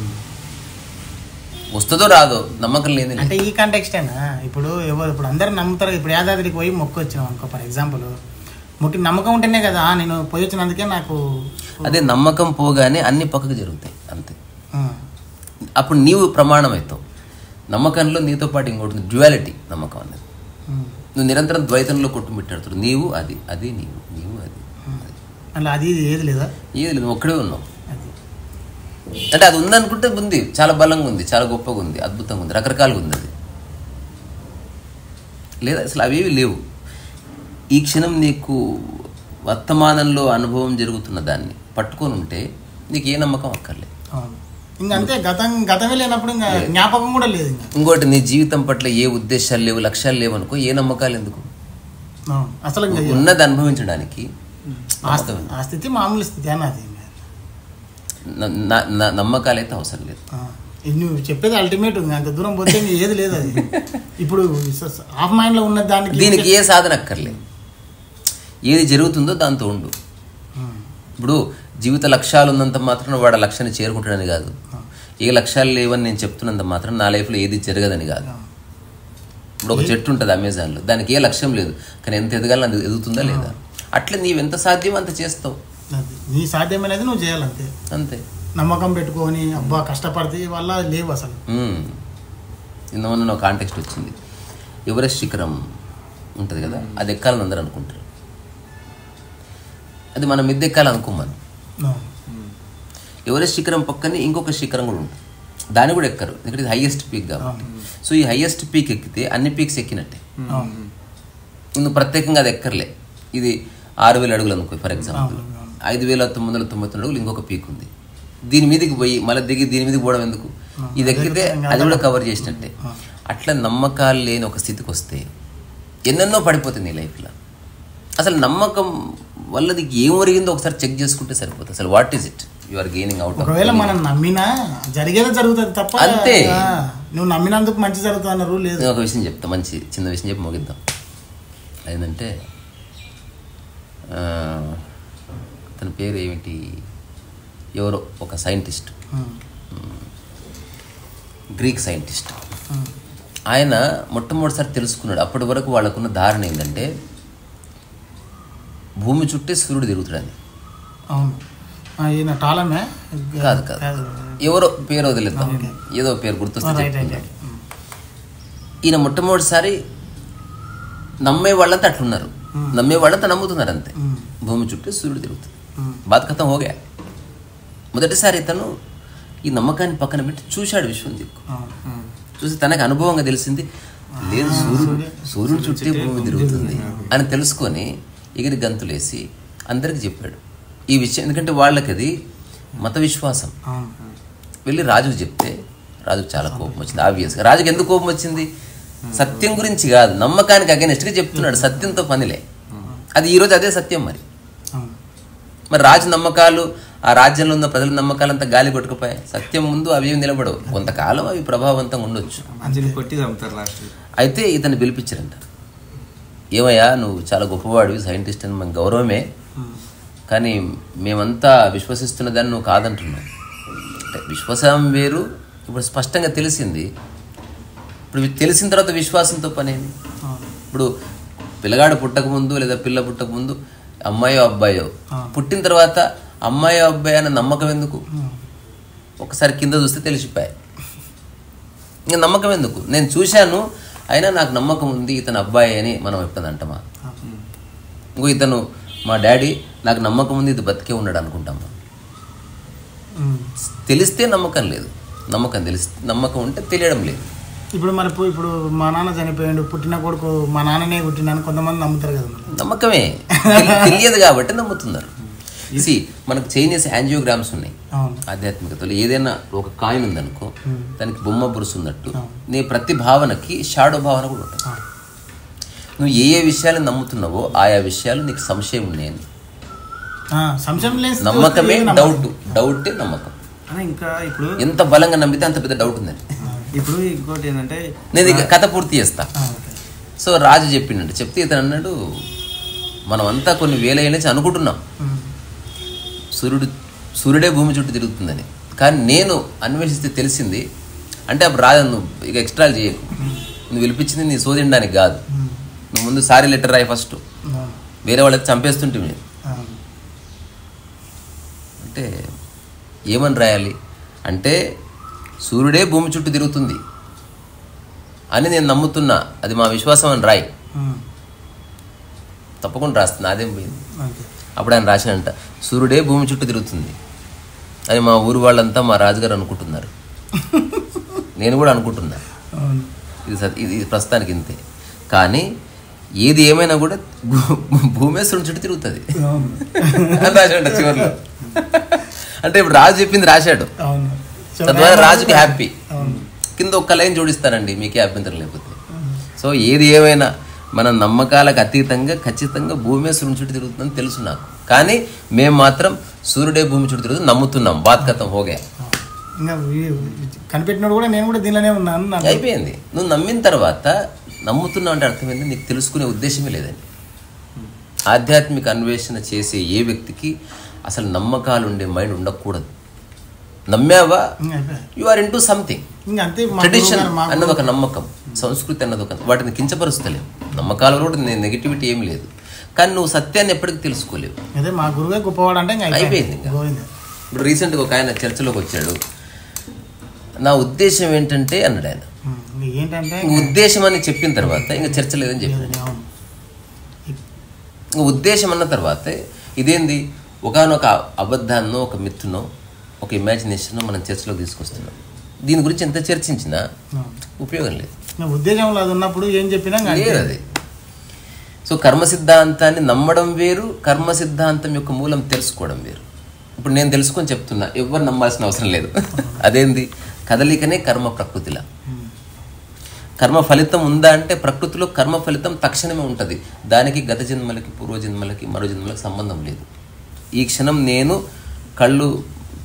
వస్తుందో రాదో నమ్మకం లేని అంటే ఈ కాంటెక్స్ట్ అయినా ఇప్పుడు ఎవరు ఇప్పుడు అందరు నమ్ముతారు ఇప్పుడు యాదాద్రికి పోయి మొక్కు వచ్చినాం అనుకో ఫర్ ఎగ్జాంపుల్ మొక్కి నమ్మకం ఉంటేనే కదా నేను పోయి వచ్చినందుకే నాకు అదే నమ్మకం పోగానే అన్ని పక్కకు జరుగుతాయి అంతే ఆ, అప్పుడు నీవు ప్రమాణం అవుతావు నమ్మకంలో నీతో పాటు ఇంకోటి డ్యువాలిటీ నమ్మకం అనేది ఉమ్. నువ్వు నిరంతరం ద్వైతంలో కొట్టుమిట్టాడుతాడు నీవు అది అది నీవు నీవు అది అది. అలా అది ఇది ఏది లేదా ఏది లేదు నువ్వు ఒక్కడే ఉన్నావు అది అంటే అది ఉందనుకుంటే ఉంది చాలా బలంగా ఉంది చాలా గొప్పగా ఉంది అద్భుతంగా ఉంది రకరకాలుగా ఉంది అది లేదా అసలు అవేవి లేవు ఈ క్షణం నీకు వర్తమానంలో అనుభవం జరుగుతున్న దాన్ని పట్టుకొని ఉంటే నీకు ఏ నమ్మకం అక్కర్లేదు అవును ఇంకా అంతే గతం గతమే లేనప్పుడు ఇంకా జ్ఞాపకం కూడా లేదు ఇంకా ఇంకోటి నీ జీవితం పట్ల ఏ ఉద్దేశాలు లేవు లక్ష్యాలు లేవు అనుకో ఏ నమ్మకాలు ఎందుకు అవును. అసలు ఇంకా ఉన్నది అనుభవించడానికి ఆ స్థితి- ఆ స్థితి మామూలు స్థితి అని అది న- న- న- నమ్మకాలు అయితే అవసరం లేదు ఆ, ఇది నువ్వు చెప్పేది అల్టిమేట్ ఇంకా అంత దూరం పోతే ఇంకా ఏది లేదు అది ఇప్పుడు హాఫ్ మైండ్ లో ఉన్న దానికి దీనికి ఏ సాధన అక్కర్లేదు ఏది జరుగుతుందో దాంతో ఉండు ఉమ్, ఇప్పుడు జీవిత లక్ష్యాలు ఉన్నంత మాత్రం వాడు ఆ లక్ష్యాన్ని చేరుకుంటాడని కాదు ఏ లక్ష్యాలు లేవని నేను చెప్తున్నంత మాత్రం నా లైఫ్లో ఏది జరగదని కాదు ఇప్పుడు ఒక చెట్టు ఉంటుంది అమెజాన్లో దానికి ఏ లక్ష్యం లేదు కానీ ఎంత ఎదగాలని అది ఎదుగుతుందా లేదా అట్లా నీవు ఎంత సాధ్యం అంత చేస్తావు అది నీ సాధ్యమైనది నువ్వు చేయాలంతే అంతే నమ్మకం పెట్టుకొని అబ్బా కష్టపడితే వల్ల లేవు అసలు మ్మ్. నిన్న మొన్న నా కాంటెక్స్ట్ వచ్చింది ఎవరెస్ట్ శిఖరం ఉంటుంది కదా అది ఎక్కాలని అందరూ అనుకుంటారు అది మనం మిద్దె ఎక్కాలి అనుకోమని అవును. ఎవరెస్ట్ శిఖరం పక్కనే ఇంకొక శిఖరం కూడా ఉంటుంది దాన్ని కూడా ఎక్కరు ఎందుకంటే ఇది హైయెస్ట్ పీక్ కాబట్టి సో ఈ హైయెస్ట్ పీక్ ఎక్కితే అన్ని పీక్స్ ఎక్కినట్టే అవును. నువ్వు ప్రత్యేకంగా అది ఎక్కర్లే ఇది ఆరు వేల అడుగులు అనుకో ఫర్ ఎగ్జాంపుల్ అవును, అవును. ఐదు వేల తొమ్మిది వందల తొంభై తొమ్మిది అడుగులు ఇంకొక పీక్ ఉంది దీని మీదకి పోయి మళ్ళీ దిగి దీని మీదకి పోవడం ఎందుకు ఇది ఎక్కితే అది కూడా కవర్ చేసినట్టే అట్లా నమ్మకాలు లేని ఒక స్థితికి వస్తే ఎన్నెన్నో పడిపోతుంది నీ లైఫ్లో అసలు నమ్మకం వల్ల నీకు ఏం ఒరిగిందో ఒకసారి చెక్ చేసుకుంటే సరిపోతుంది అసలు what is it you are gaining out ఒకవేళ మనం నమ్మినా జరిగేదే జరుగుతుంది తప్ప అంతే. ఆ, నువ్వు నమ్మినందుకు మంచి జరుగుతుంది అన్న రూల్ లేదు నేను ఒక విషయం చెప్తా మంచి చిన్న విషయం చెప్పి ముగిద్దాం ఏంటంటే ఆ, తన పేరు ఏమిటి ఎవరో ఒక సైంటిస్ట్ ఉమ్, గ్రీక్ సైంటిస్ట్ ఉమ్, ఆయన మొట్టమొదటిసారి తెలుసుకున్నాడు అప్పటి వరకు వాళ్ళకున్న ధారణ ఏంటంటే భూమి చుట్టే సూర్యుడు తిరుగుతాడని అవును ఆ, ఈయన టాలమే కాదు కాదు ఎవరో పేరు వదిలేద్దాం ఏదో పేరు గుర్తొస్తే రైట్ రైట్ చెప్తున్నా. రైట్ ఉమ్, ఈయన మొట్టమొదటిసారి నమ్మే వాళ్ళంతా అట్లున్నారు నమ్మే వాళ్ళంతా నమ్ముతున్నారు అంతే ఉమ్, భూమి చుట్టూ సూర్యుడు తిరుగుతుంది ఉమ్, బాధ కథం హోగా మొదటిసారి ఇతను ఈ నమ్మకాన్ని పక్కన పెట్టి చూశాడు విశ్వం దిక్కు అవును. చూసి తనకు అనుభవంగా తెలిసింది లేదు సూర్యుడు సూర్యుడు చుట్టే భూమి తిరుగుతుంది అని తెలుసుకొని ఎగిరి గంతులేసి అందరికి చెప్పాడు ఈ విషయం ఎందుకంటే వాళ్ళకి అది మత విశ్వాసం అవును వెళ్ళి రాజుకు చెప్తే రాజుకు చాలా కోపం వచ్చింది ఆబ్వియస్గా రాజుకి ఎందుకు కోపం వచ్చింది సత్యం గురించి కాదు నమ్మకానికి అగెనెస్ట్గా చెప్తున్నాడు సత్యంతో పనిలే అది ఈరోజు అదే సత్యం మరి అవును మరి రాజు నమ్మకాలు ఆ రాజ్యంలో ఉన్న ప్రజల నమ్మకాలంతా గాలి కొట్టుకుపోయాయి సత్యం ముందు అవి ఏం నిలబడవు కొంతకాలం అవి ప్రభావవంతంగా ఉండొచ్చు అంజలి కొట్టి చంపుతారు లాస్ట్ అయితే ఇతన్ని పిలిపించారంట ఏమయ్యా నువ్వు చాలా గొప్పవాడివి సైంటిస్ట్ అని మన గౌరవమే ఉమ్, కానీ మేమంతా విశ్వసిస్తున్న దాన్ని నువ్వు కాదంటున్నావు అంటే విశ్వాసం వేరు ఇప్పుడు స్పష్టంగా తెలిసింది ఇప్పుడు ఇది తెలిసిన తర్వాత విశ్వాసంతో పనేమి అవును ఇప్పుడు పిల్లగాడు పుట్టక ముందు లేదా పిల్ల పుట్టక ముందు అమ్మాయో అబ్బాయో ఆ. పుట్టిన తర్వాత అమ్మాయో అబ్బాయి అనే నమ్మకం ఎందుకు ఉమ్, ఒకసారి కింద చూస్తే తెలిసిపోయాయి ఇంకా నమ్మకం ఎందుకు నేను చూశాను అయినా నాకు నమ్మకం ఉంది ఇతను అబ్బాయి అని మనం ఎప్పుడు అంటామా ఇంకో ఇతను మా డాడీ నాకు నమ్మకం ఉంది ఇది బతికే ఉన్నాడు అనుకుంటామా ఉమ్. తెలిస్తే నమ్మకం లేదు నమ్మకం తెలిసి నమ్మకం ఉంటే తెలియడం లేదు ఇప్పుడు మరి ఇప్పుడు- ఇప్పుడు మా నాన్న చనిపోయాడు పుట్టిన కొడుకు మా నాన్ననే పుట్టినాను కొంతమంది నమ్ముతారు కదా మరి. నమ్మకమే తెలి- తెలియదు కాబట్టి నమ్ముతున్నారు సి మనకు చైనీస్ యాంజియోగ్రామ్స్ ఉన్నాయి అవును ఆధ్యాత్మికతలో ఏదైనా ఒక కాయిన్ ఉందనుకో Hmm. దానికి బొమ్మ బురుసు ఉన్నట్టు అవును. నీ ప్రతి భావనకి షాడో భావన కూడా ఉంటుంది ఆ, నువ్వు ఏ ఏ విషయాలు నమ్ముతున్నావో ఆయా విషయాలు నీకు సంశయం ఉన్నాయని ఆ, సంశయం లేదు నమ్మకమే డౌట్ డౌటే నమ్మకం అని ఇంకా ఇప్పుడు ఎంత బలంగా నమ్మితే అంత పెద్ద డౌట్ ఉందని ఇప్పుడు ఇంకోటి ఏంటంటే నేను ఇక కథ పూర్తి చేస్తా సో రాజు చెప్పిండంటే చెప్తే ఇతను అన్నాడు మనమంతా కొన్ని వేల ఏళ్ళ నుంచి అనుకుంటున్నాం సూర్యుడు సూర్యుడే భూమి చుట్టూ తిరుగుతుందని కానీ నేను అన్వేషిస్తే తెలిసింది అంటే అప్పుడు రాజు నువ్వు ఇక ఎక్స్ట్రా చేయకు నువ్వు పిలిపించింది నీ శోధించడానికి కాదు నువ్వు ముందు సారీ లెటర్ రాయి ఫస్ట్ వేరే వాళ్ళకి చంపేస్తుంటే నేను అంటే ఏమని రాయాలి అంటే సూర్యుడే భూమి చుట్టూ తిరుగుతుంది అని నేను నమ్ముతున్నా అది మా విశ్వాసం అని రాయి తప్పకుండా రాస్తుంది అదేం పోయింది అప్పుడు ఆయన రాశాడంట సూర్యుడే భూమి చుట్టూ తిరుగుతుంది అని మా ఊరు వాళ్ళంతా మా రాజుగారు అనుకుంటున్నారు నేను కూడా అనుకుంటున్నా అవును ఇది సత్- ఇది ఇది ప్రస్తుతానికి ఇంతే కానీ ఏది ఏమైనా కూడా భూ- భూమే సూర్యుని చుట్టూ తిరుగుతుంది అవును అని రాశాడు చివరిలో అంటే ఇప్పుడు రాజు చెప్పింది రాశాడు అవును తద్వారా రాజుకి హ్యాపీ అవును కింద ఒక్క లైన్ జోడిస్తానండి మీకే అభ్యంతరం లేకపోతే సో ఏది ఏమైనా మన నమ్మకాలకు అతీతంగా ఖచ్చితంగా భూమి సూర్యుని చుట్టూ తిరుగుతుందని తెలుసు నాకు కానీ మేము మాత్రం సూర్యుడే భూమి చుట్టూ తిరుగుతుంది నమ్ముతున్నాం బాత్కతం హోగా ఇంకా వీ- కనిపెట్టినోడు కూడా నేను కూడా దీనిలోనే ఉన్నాను నాకు అయిపోయింది నువ్వు నమ్మిన తర్వాత నమ్ముతున్నావు అంటే అర్థమైంది నీకు తెలుసుకునే ఉద్దేశమే లేదండి ఆధ్యాత్మిక అన్వేషణ చేసే ఏ వ్యక్తికి అసలు నమ్మకాలు ఉండే మైండ్ ఉండకూడదు నమ్మావా ఇంకా అయిపోయాయి. You are into something ఇంకా అంతే మా ట్రెడిషన్ గురువుగారు మా అన్నది ఒక నమ్మకం సంస్కృతి అన్నది ఒక వాటిని కించపరుస్తలేవు నమ్మకాలు కూడా నెగిటివిటీ ఏం లేదు కానీ నువ్వు సత్యాన్ని ఎప్పటికీ తెలుసుకోలేవు అదే మా గురువే గొప్పవాడు అంటే ఇంకా అయిపోయింది ఇంకా. గోవింద ఇప్పుడు రీసెంట్గా ఒక ఆయన చర్చలోకి వచ్చాడు నా ఉద్దేశం ఏంటంటే అన్నాడు ఆయన ఉమ్, ఇంకా ఏంటంటే ఇంక ఉద్దేశం అని చెప్పిన తర్వాత ఇంకా చర్చ లేదని చెప్పాడు అవును ఇంక ఉద్దేశం అన్న తర్వాత ఇదేంది ఒకనొక అబద్ధాన్నో ఒక మిత్తునో ఒక ఇమాజినేషన్ మనం చర్చలోకి తీసుకొస్తున్నాం దీని గురించి ఎంత చర్చించినా అవును. ఉపయోగం లేదు ఇంకా ఉద్దేశంలో అది ఉన్నప్పుడు ఏం చెప్పినా ఇంకా అంతే. లేదు అది సో కర్మ సిద్ధాంతాన్ని నమ్మడం వేరు కర్మ సిద్ధాంతం యొక్క మూలం తెలుసుకోవడం వేరు ఇప్పుడు నేను తెలుసుకొని చెప్తున్నా ఎవరు నమ్మాల్సిన అవసరం లేదు అదేంది కదలికనే కర్మ ప్రకృతిలా ఉమ్, కర్మ ఫలితం ఉందా అంటే ప్రకృతిలో కర్మ ఫలితం తక్షణమే ఉంటుంది దానికి గత జన్మలకి పూర్వ జన్మలకి మరో జన్మలకి సంబంధం లేదు ఈ క్షణం నేను కళ్ళు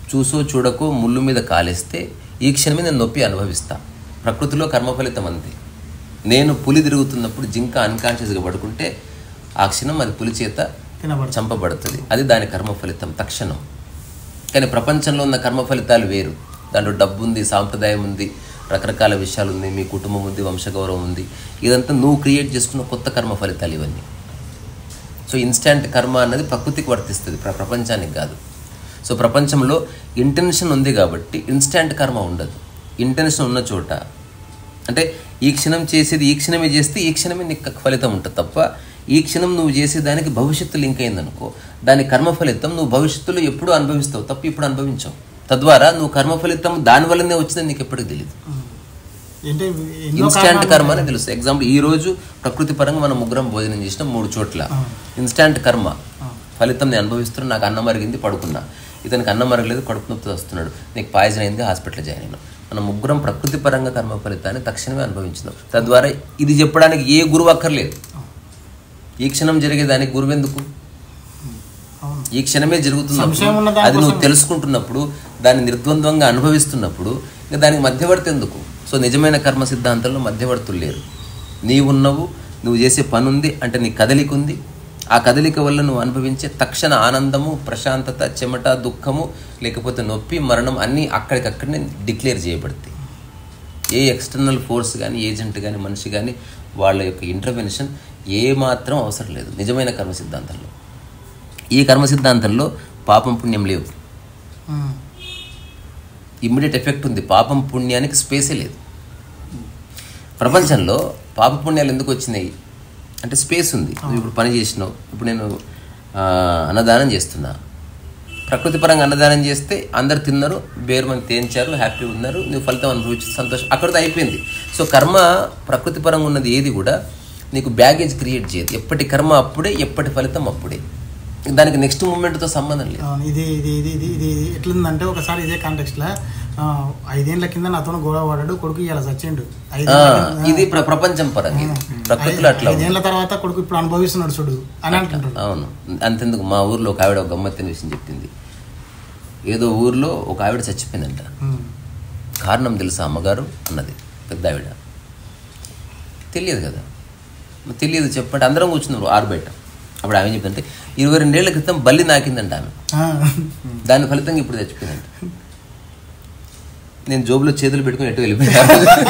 చూసో చూడకో ముళ్ళు మీద కాలేస్తే ఈ క్షణమే నేను నొప్పి అనుభవిస్తా ప్రకృతిలో కర్మ ఫలితం అంతే నేను పులి తిరుగుతున్నప్పుడు జింక అన్కాన్షియస్గా పడుకుంటే ఆ క్షణం అది పులి చేత తినబడుతుంది చంపబడుతుంది అది దాని కర్మ ఫలితం తక్షణం కానీ ప్రపంచంలో ఉన్న కర్మ ఫలితాలు వేరు దాంట్లో డబ్బు ఉంది సాంప్రదాయం ఉంది రకరకాల విషయాలు ఉంది మీ కుటుంబం ఉంది వంశగౌరవం ఉంది ఇదంతా నువ్వు క్రియేట్ చేసుకున్న కొత్త కర్మ ఫలితాలు ఇవన్నీ సో ఇన్స్టాంట్ కర్మ అన్నది ప్రకృతికి వర్తిస్తుంది ప్ర- ప్రపంచానికి కాదు సో ప్రపంచంలో ఇంటెన్షన్ ఉంది కాబట్టి ఇన్స్టాంట్ కర్మ ఉండదు ఇంటెన్షన్ ఉన్న చోట అంటే ఈ క్షణం చేసేది ఈ క్షణమే చేస్తే ఈ క్షణమే నీకు ఫలితం ఉంటుంది తప్ప ఈ క్షణం నువ్వు చేసేదానికి భవిష్యత్తు లింక్ అయిందనుకో దాని కర్మ ఫలితం నువ్వు భవిష్యత్తులో ఎప్పుడు అనుభవిస్తావు తప్ప ఇప్పుడు అనుభవించవు తద్వారా నువ్వు కర్మ ఫలితం దాని వల్లనే వచ్చిందని నీకు ఎప్పటికి తెలియదు ఏంటి ఎన్నో ఇన్స్టాంట్ కారణాలు కర్మ అని తెలుసు ఎగ్జాంపుల్ ఈ రోజు ప్రకృతి పరంగా మనం ముగ్గురం భోజనం చేసిన మూడు చోట్ల ఇన్స్టాంట్ కర్మ ఫలితం నేను అనుభవిస్తున్నా నాకు అన్నం మరిగింది పడుకున్నా ఇతనికి అన్నం మరగలేదు కడుపు నొప్పి వస్తున్నాడు నీకు పాయిజన్ అయింది హాస్పిటల్ జాయిన్ అయినా మనం ముగ్గురం ప్రకృతి పరంగా కర్మ ఫలితాన్ని తక్షణమే అనుభవించినాం తద్వారా ఇది చెప్పడానికి ఏ గురువు అక్కర్లేదు ఈ క్షణం జరిగేదానికి గురువు ఎందుకు అవును. ఈ క్షణమే సంశయం ఉన్న జరుగుతున్నప్పుడు దానికోసం- అది నువ్వు తెలుసుకుంటున్నప్పుడు దాన్ని నిర్ద్వంద్వంగా అనుభవిస్తున్నప్పుడు ఇంకా దానికి మధ్యవర్తి ఎందుకు సో నిజమైన కర్మ సిద్ధాంతంలో మధ్యవర్తులు లేరు నీవున్నవు నువ్వు చేసే పని ఉంది అంటే నీ కదలిక ఉంది ఆ కదలిక వల్ల నువ్వు అనుభవించే తక్షణ ఆనందము ప్రశాంతత చెమట దుఃఖము లేకపోతే నొప్పి మరణం అన్నీ అక్కడికక్కడనే డిక్లేర్ చేయబడతాయి ఏ ఎక్స్టర్నల్ ఫోర్స్ కానీ ఏజెంట్ కానీ మనిషి కానీ వాళ్ళ యొక్క ఇంటర్వెన్షన్ ఏ మాత్రం అవసరం లేదు నిజమైన కర్మ సిద్ధాంతంలో ఈ కర్మ సిద్ధాంతంలో పాపం పుణ్యం లేవు ఉమ్. ఇమ్మీడియట్ ఎఫెక్ట్ ఉంది పాపం పుణ్యానికి స్పేసే లేదు ప్రపంచంలో పాప పుణ్యాలు ఎందుకు వచ్చినాయి అంటే స్పేస్ ఉంది నువ్వు ఇప్పుడు పని చేసినావు ఇప్పుడు నేను ఆ, అన్నదానం చేస్తున్నా ప్రకృతి పరంగా అన్నదానం చేస్తే అందరు తిన్నారు వేరు మంది తేంచారు హ్యాపీ ఉన్నారు నువ్వు ఫలితం అనుభవించి సంతోషం అక్కడితో అయిపోయింది సో కర్మ ప్రకృతి పరంగా ఉన్నది ఏది కూడా నీకు బ్యాగేజ్ క్రియేట్ చేయదు ఎప్పటి కర్మ అప్పుడే ఎప్పటి ఫలితం అప్పుడే దానికి నెక్స్ట్ మూమెంట్తో సంబంధం లేదు అవును, ఇది ఇది ఇది ఇది ఇది ఇది ఎట్లుందంటే ఒకసారి ఇదే కాంటెక్స్ట్ లో ఆ, ఐదేళ్ల కింద నాతో గొడవ పడ్డాడు కొడుకు ఇవాళ చచ్చిండు ఆ, ఐదేళ్ల కింద- ఇది ప్ర- ప్రపంచం పరంగా ఇది. ప్రకృతిలో అట్లా ఉంది. ఐదేళ్ల తర్వాత కొడుకు ఇప్పుడు అనుభవిస్తున్నాడు చూడు అని అంటుంటాడు అవును అంతెందుకు మా ఊర్లో ఒక ఆవిడ ఒక గమ్మత్తైన విషయం చెప్పింది ఏదో ఊర్లో ఒక ఆవిడ చచ్చిపోయిందంట ఉమ్. కారణం తెలుసా అమ్మగారు అన్నది పెద్ద ఆవిడ తెలియదు కదా మరి తెలియదు చెప్పండి అందరం కూర్చున్నారు ఆరు బయట అప్పుడు ఆమె చెప్తుంటే ఇరవై రెండేళ్ల క్రితం బల్లి నాకిందంట ఆమె ఆ. దాని ఫలితంగా ఇప్పుడు చచ్చిపోయిందంట నేను జోబులో చేతులు పెట్టుకుని ఎటు వెళ్ళిపోయాను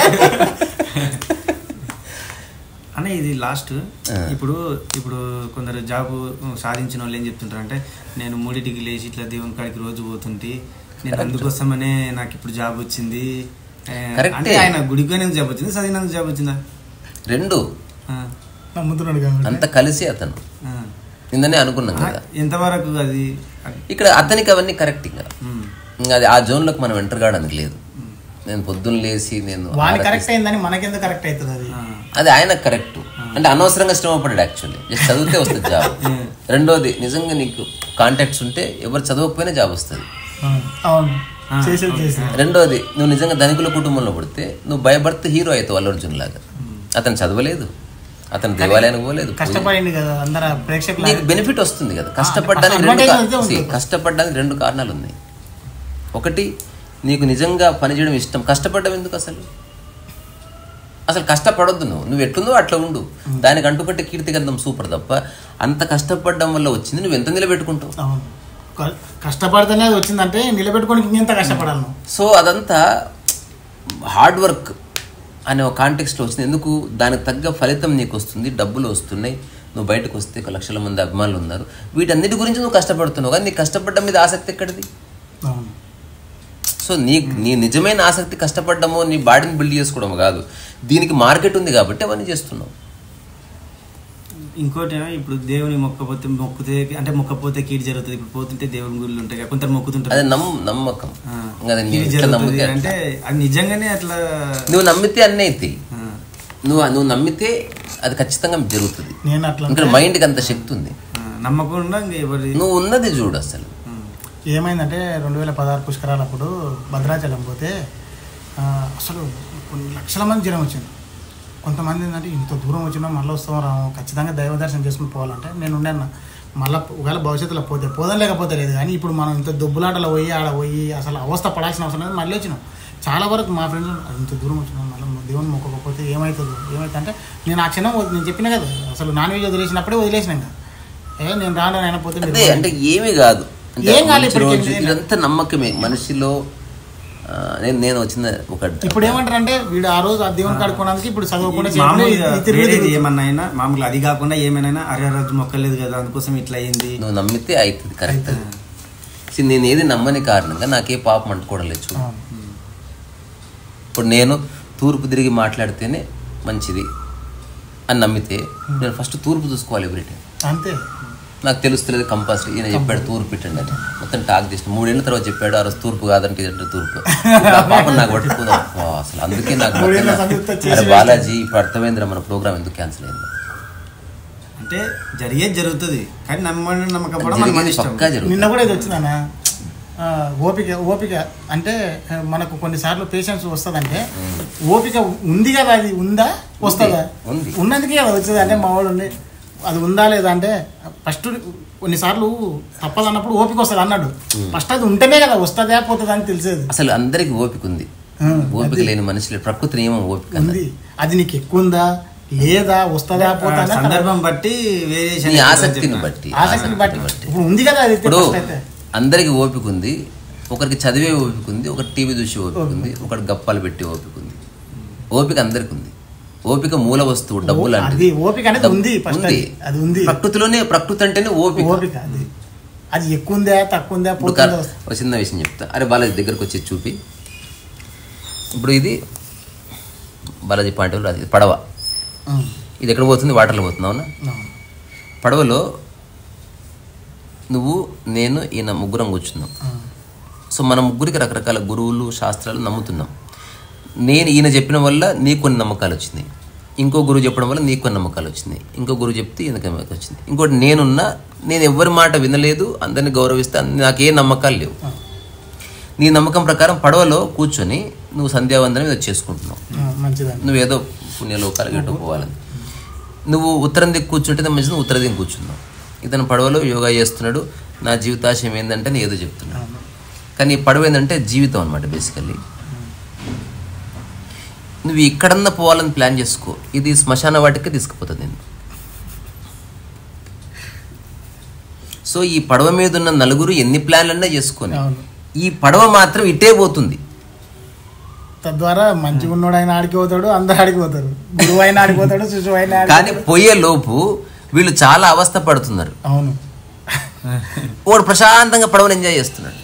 అనే ఇది లాస్ట్ ఇప్పుడు ఇప్పుడు కొందరు జాబ్ సాధించిన వాళ్ళు ఏం చెప్తుంటారు అంటే నేను మూడింటికి లేచి ఇట్లా దేవుని కాడికి రోజు పోతుంటే నేను అందుకోసమనే నాకు ఇప్పుడు జాబ్ వచ్చింది ఏ, కరెక్టే. అంటే ఆయన గుడికి పోయినందుకు జాబ్ వచ్చింది చదివినందుకు జాబ్ వచ్చిందా రెండు ఆ, నమ్ముతున్నాడు కాబట్టి అంత కలిసి అతను ఆ. నిన్ననే అనుకున్నాం కదా ఎంతవరకు అది ఇక్కడ అతనికి అవన్నీ కరెక్ట్ ఇంకా ఉమ్, ఇంకా అది ఆ జోన్లోకి మనం ఎంటర్ కావడానికి లేదు నేను పొద్దున్న లేచి నేను వాని ఆరాధిస్తా. కరెక్ట్ అయిందని మనకెందుకు కరెక్ట్ అవుతుంది అది ఆ, అది ఆయన కరెక్ట్ అంటే అనవసరంగా శ్రమ పడ్డాడు యాక్చువల్లీ జస్ట్ చదివితే వస్తుంది జాబ్ రెండోది నిజంగా నీకు కాంటాక్ట్స్ ఉంటే ఎవరు చదవకపోయినా జాబ్ వస్తుంది అవును. అవును చేసేది చేసేది రెండోది నువ్వు నిజంగా ధనికుల కుటుంబంలో పడితే నువ్వు భయపడితే హీరో అవుతావు అల్లు అర్జున్ లాగా అతను చదవలేదు అతను దేవాలయానికి పోలేదు కష్టపడింది కదా అందరు ప్రేక్షకులు నీకు బెనిఫిట్ వస్తుంది కదా కష్టపడడానికి రెండు advantage కా- అయితే ఉంటుంది. see, కష్టపడడానికి రెండు కారణాలు ఉన్నాయి ఒకటి నీకు నిజంగా పనిచేయడం ఇష్టం కష్టపడడం ఎందుకు అసలు అసలు కష్టపడొద్దు నువ్వు నువ్వు ఎట్లుందో అట్లా ఉండు దానికి అంటుకట్టే కీర్తిగంధం సూపర్ తప్ప అంత కష్టపడడం వల్ల వచ్చింది నువ్వు ఎంత నిలబెట్టుకుంటావు అవును క- కష్టపడితేనే అది వచ్చిందంటే నిలబెట్టుకోనికి ఇంకెంత కష్టపడాలి నువ్వు సో అదంతా హార్డ్ వర్క్ అనే ఒక కాంటెక్స్ట్లో వచ్చింది ఎందుకు దానికి తగ్గ ఫలితం నీకు వస్తుంది డబ్బులు వస్తున్నాయి నువ్వు బయటకు వస్తే ఒక లక్షల మంది అభిమానులు ఉన్నారు వీటన్నిటి గురించి నువ్వు కష్టపడుతున్నావు కానీ నీకు కష్టపడడం మీద ఆసక్తి ఎక్కడిది అవును సో నీ నీ నిజమైన ఆసక్తి కష్టపడడమో నీ బాడీని బిల్డ్ చేసుకోవడం కాదు దీనికి మార్కెట్ ఉంది కాబట్టి అవన్నీ చేస్తున్నావు ఇంకోటి ఏమో ఇప్పుడు దేవుని మొక్కపోతే మొక్కుతే అంటే మొక్కపోతే కీడు జరుగుతుంది ఇప్పుడు పోతుంటే దేవుని గుళ్ళు ఉంటాయి కదా, కొందరు మొక్కుతుంటారు అది నమ్మ నమ్మకం ఆ, ఇంకా అది నువ్వు కీడు ఎట్లా జరుగుతుంది నమ్మితే అంటే అట్లా. అది నిజంగానే అట్లా నువ్వు నమ్మితే అన్నీ అవుతాయి ఆ, నువ్వు నువ్వు నమ్మితే అది ఖచ్చితంగా జరుగుతుంది నేను అట్లా ఇంకా మైండ్కి అంత శక్తి ఉంది ఆ, నమ్మకుండా ఇంకా ఎవరి నువ్వు ఉన్నది చూడు అసలు ఆ, ఏమైందంటే రెండు వేల పదహారు పుష్కరాలప్పుడు భద్రాచలం పోతే ఆ, అసలు కొన్ని లక్షల మంది జనం వచ్చింది కొంతమంది ఏంటంటే ఇంత దూరం వచ్చినా మళ్ళీ వస్తాం రాము ఖచ్చితంగా దైవ దర్శనం చేసుకుని పోవాలంటే నేను ఉండేన్న మళ్ళీ ఒకవేళ భవిష్యత్తులో పోతే పోదాం లేకపోతే లేదు కానీ ఇప్పుడు మనం ఇంత దుబ్బులాటలో పోయి ఆడ పోయి అసలు అవస్థ పడాల్సిన అవసరం లేదు మళ్ళీ వచ్చినాం చాలా వరకు మా ఫ్రెండ్స్ ఇంత దూరం వచ్చినాం మళ్ళీ దేవుని మొక్కకపోతే ఏమవుతుందో ఏమవుతుంది అంటే నేను ఆ క్షణం వదిలి- నేను చెప్పిన కదా అసలు నాన్ వెజ్ వదిలేసినప్పుడే వదిలేసిన ఇంకా ఏ నేను రాను అయినా పోతే మీరు అదే అంటే ఏమీ కాదు అంటే ఏం కాదు మంచి ఇప్పటికి రోజు ఏం ఇదంతా నమ్మకమే మనిషిలో ఆ, నేను నేను వచ్చిన ఒక ఇప్పుడు ఏమంటారు అంటే వీడు ఆ రోజు ఆ దేవుని కాడుకోవడానికి ఇప్పుడు చదవకుండా ఇది మామూలుగా చేయకుండా ఈ తిరుగుడు వేరేది తిరుగుతుంది. ఏమన్నా అయినా మామూలుగా అది కాకుండా ఏమైనా అరే రోజు మొక్కలేదు కదా అందుకోసం ఇట్లా అయింది నువ్వు నమ్మితే అవుతుంది కరెక్ట్ See, నేను ఏది నమ్మని కారణంగా నాకే పాపం అంటుకోవడం లేదు చూడు అవును. ఇప్పుడు నేను తూర్పు తిరిగి మాట్లాడితేనే మంచిది అని నమ్మితే నేను ఫస్ట్ తూర్పు చూసుకోవాలి ఎవ్రీ టైం అంతే నాకు తెలుస్తలేదు కంపల్సరీ ఈయన చెప్పాడు తూర్పు పెట్టండి అని మొత్తం టాక్ చేసిన మూడేళ్ల తర్వాత చెప్పాడు ఆ రోజు తూర్పు కాదంటే ఇదంటే తూర్పు ఇప్పుడు ఆ పాపం నాకు పట్టుకుందా అసలు అందుకే నాకు మూడేళ్ల మొత్తం సంగీత అరే చేసి బాలాజీ ఇప్పుడు అర్థమైందిరా మన ప్రోగ్రామ్ ఎందుకు క్యాన్సిల్ అయింది అంటే జరిగేది జరుగుతుంది కానీ నమ్మడం నమ్మకపోవడం మన మన జరిగేది ఇష్టం పక్కా జరుగుతుంది నిన్న కూడా ఇది వచ్చిందన్న ఆ, ఓపిక ఓపిక అంటే ఆ, మనకు కొన్నిసార్లు పేషెన్స్ వస్తుందంటే ఓపిక ఉంది కదా అది ఉందా వస్తుందా ఉంది. ఉన్నందుకే కదా వచ్చేది అంటే మా వాడు ఉండి అది ఉందా లేదా అంటే ఫస్ట్ కొన్నిసార్లు తప్పదు అన్నప్పుడు ఓపిక వస్తుంది అన్నాడు ఫస్ట్ అది ఉంటేనే కదా వస్తుందా పోతుందా అని తెలిసేది అసలు అందరికి ఓపిక ఉంది ఆ, ఓపిక లేని మనుషులు ప్రకృతి నియమం ఓపిక అన్నది. ఉంది అది నీకు ఎక్కువ ఉందా లేదా వస్తుందా ఆ పోతుందా సందర్భం బట్టి వేరియేషన్ నీ అవుతుందని ఆసక్తిని చెప్పిన. బట్టి ఆసక్తిని బట్టి ఇప్పుడు ఉంది కదా అది ఇప్పుడు first అయితే అందరికి ఓపిక ఉంది ఒకరికి చదివే ఓపిక ఉంది ఒకటి టీవీ చూసే ఓపిక ఉంది ఒకటి గప్పాలు పెట్టే ఓపిక ఉంది ఓపిక అందరికి ఉంది ఓపిక మూల వస్తువు డబ్బు అది లాంటిది ఓపిక అనేది డబ్బు- ఉంది ఫస్ట్ అది. అది ఉంది ప్రకృతిలోనే ప్రకృతి అంటేనే ఓపిక ఓపిక అది అది ఎక్కువ ఉందా తక్కువ ఉందా ఇప్పుడు పోతుందా కర్- ఒక చిన్న విషయం చెప్తా అరే బాలాజీ దగ్గరకు వచ్చి చూపి ఇప్పుడు ఇది బాలాజీ పాయింట్ ఆఫ్ వ్యూ, అది పడవ ఉం. ఇది ఎక్కడ పోతుంది వాటర్లో పోతుంది అవునా అవును. పడవలో నువ్వు నేను ఈయన ముగ్గురం కూర్చున్నాం ఉం. సో మన ముగ్గురికి రకరకాల గురువులు శాస్త్రాలు నమ్ముతున్నాం నేను ఈయన చెప్పిన వల్ల నీకు కొన్ని నమ్మకాలు వచ్చినాయి ఇంకో గురువు చెప్పడం వల్ల నీకు కొన్ని నమ్మకాలు వచ్చినాయి ఇంకో గురువు చెప్తే ఈయనకి నమ్మకం వచ్చింది ఇంకోటి నేనున్నా నేను ఎవరి మాట వినలేదు అందరిని గౌరవిస్తా నాకే నమ్మకాలు లేవు నీ నమ్మకం ప్రకారం పడవలో కూర్చొని నువ్వు సంధ్యావందనం ఏదో చేసుకుంటున్నావు ఉం, మంచిదండి నువ్వేదో పుణ్యలోకాలకు ఎటో పోవాలని నువ్వు ఉత్తరం దిక్కు కూర్చుంటే మంచిది నువ్వు ఉత్తర దిక్కు కూర్చున్నావు ఇతను పడవలో యోగా చేస్తున్నాడు నా జీవితాశయం ఏంటంటే నేను ఏదో చెప్తున్నాడు అవును. కానీ ఈ పడవ ఏంటంటే జీవితం అనమాట బేసికల్లీ నువ్వు ఇక్కడన్నా పోవాలని ప్లాన్ చేసుకో ఇది శ్మశాన వాటికి తీసుకుపోతుంది నేను సో ఈ పడవ మీద ఉన్న నలుగురు ఎన్ని ప్లాన్లన్నా చేసుకొని అవును ఈ పడవ మాత్రం ఇటే పోతుంది తద్వారా మంచిగా ఉన్నోడు ఆయన ఆడికి పోతాడు అందరు ఆడికి పోతారు గురువు అయినా ఆడిపోతాడు శిశువు అయినా ఆడికి కానీ పోయే లోపు వీళ్ళు చాలా అవస్థ పడుతున్నారు అవును వాడు ప్రశాంతంగా పడవని ఎంజాయ్ చేస్తున్నాడు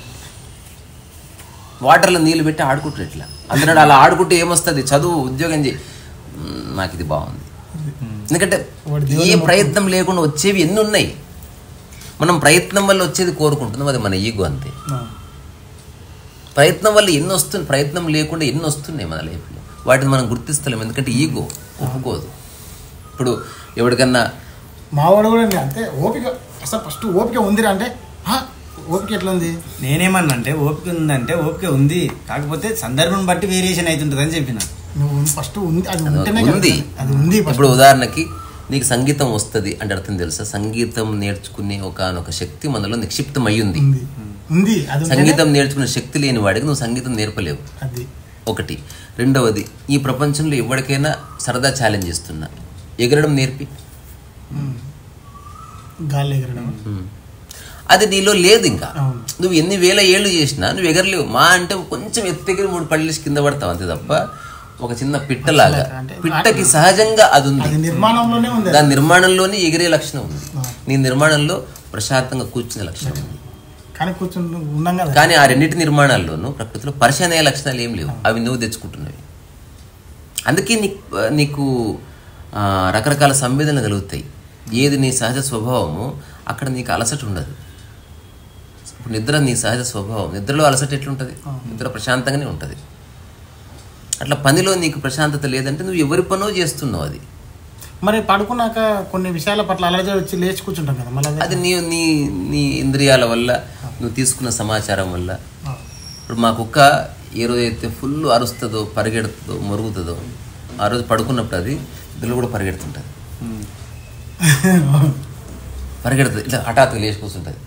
వాటర్లో నీళ్ళు పెట్టి ఆడుకుంటారు ఇట్లా అందులో అలా ఆడుకుంటే ఏమొస్తుంది చదువు ఉద్యోగం చేయి మ్మ్, నాకు ఇది బాగుంది ఎందుకంటే వాడి ఏ దేవుని ప్రయత్నం లేకుండా వచ్చేవి ఎన్ని ఉన్నాయి మనం ప్రయత్నం వల్ల వచ్చేది కోరుకుంటున్నాం అది మన ఈగో అంతే అవును. ప్రయత్నం వల్ల ఎన్ని వస్తుంది ప్రయత్నం లేకుండా ఎన్ని వస్తున్నాయి మన లైఫ్లో వాటిని మనం గుర్తిస్తలేం ఎందుకంటే ఈగో ఒప్పుకోదు ఇప్పుడు ఎవరికన్నా మావాడు కూడా అండి అంతే ఓపిక అసలు ఫస్ట్ ఓపిక ఉందిరా అంటే "హా, ఓపిక ఎట్లా ఉంది నేనేమన్నా అంటే ఓపిక ఉందంటే ఓపిక ఉంది కాకపోతే సందర్భం బట్టి వేరియేషన్ అవుతుంటుంది అని చెప్పిన నువ్వు ఫస్ట్ ఉంది అది అది ఉంటేనే కదా. ఉంది అది ఉంది first. ఇప్పుడు ఉదాహరణకి నీకు సంగీతం వస్తుంది అంటే అర్థం తెలుసా సంగీతం నేర్చుకునే ఒకనొక శక్తి మనలో నిక్షిప్తం అయి ఉంది ఉంది ఉంది అది ఉంటేనే సంగీతం నేర్చుకునే శక్తి లేని వాడికి నువ్వు సంగీతం నేర్పలేవు అది ఒకటి రెండవది ఈ ప్రపంచంలో ఎవరికైనా సరదా ఛాలెంజ్ ఇస్తున్నా ఎగరడం నేర్పి ఉమ్. గాలి ఎగరడం ఉమ్. అది నీలో లేదు ఇంకా అవును. నువ్వు ఎన్ని వేల ఏళ్ళు చేసినా నువ్వు ఎగరలేవు మా అంటే కొంచెం ఎత్తెగిరి మూడు పళ్ళేసి కింద పడతావు అంతే తప్ప ఒక చిన్న పిట్టలాగా అంటే పిట్టకి సహజంగా అది ఉంది అది నిర్మాణంలోనే ఉంది అది. దాని నిర్మాణంలోనే ఎగిరే లక్షణం ఉంది ఆ. నీ నిర్మాణంలో ప్రశాంతంగా కూర్చునే లక్షణం ఉంది కానీ కూర్చుని ఉన్నాం కదా కానీ ఆ రెండింటి నిర్మాణాల్లోనూ ప్రకృతిలో పరిచయం అయ్యే లక్షణాలు ఏం లేవు అవి నువ్వు తెచ్చుకుంటున్నవి అందుకే నీకు నీకు ఆ, రకరకాల సంవేదనలు కలుగుతాయి ఏది నీ సహజ స్వభావము అక్కడ నీకు అలసట ఉండదు ఇప్పుడు నిద్ర నీ సహజ స్వభావం నిద్రలో అలసట ఎట్లుంటుంది నిద్ర ప్రశాంతంగానే ఉంటుంది అట్లా పనిలో నీకు ప్రశాంతత లేదంటే నువ్వు ఎవరి పనో చేస్తున్నావు అది మరి పడుకున్నాక కొన్ని విషయాల పట్ల అలర్జీ వచ్చి లేచి కూర్చుంటాం కదా మళ్ళీ అది నీ నీ నీ ఇంద్రియాల వల్ల నువ్వు తీసుకున్న సమాచారం వల్ల ఇప్పుడు మా కుక్క ఏ రోజు అయితే ఫుల్ అరుస్తుందో పరిగెడుతుందో మరుగుతుందో ఆ రోజు పడుకున్నప్పుడు అది ఇందులో కూడా పరిగెడుతుంటుంది పరిగెడుతుంది ఇట్లా హఠాత్తుగా లేచి కూర్చుంటుంది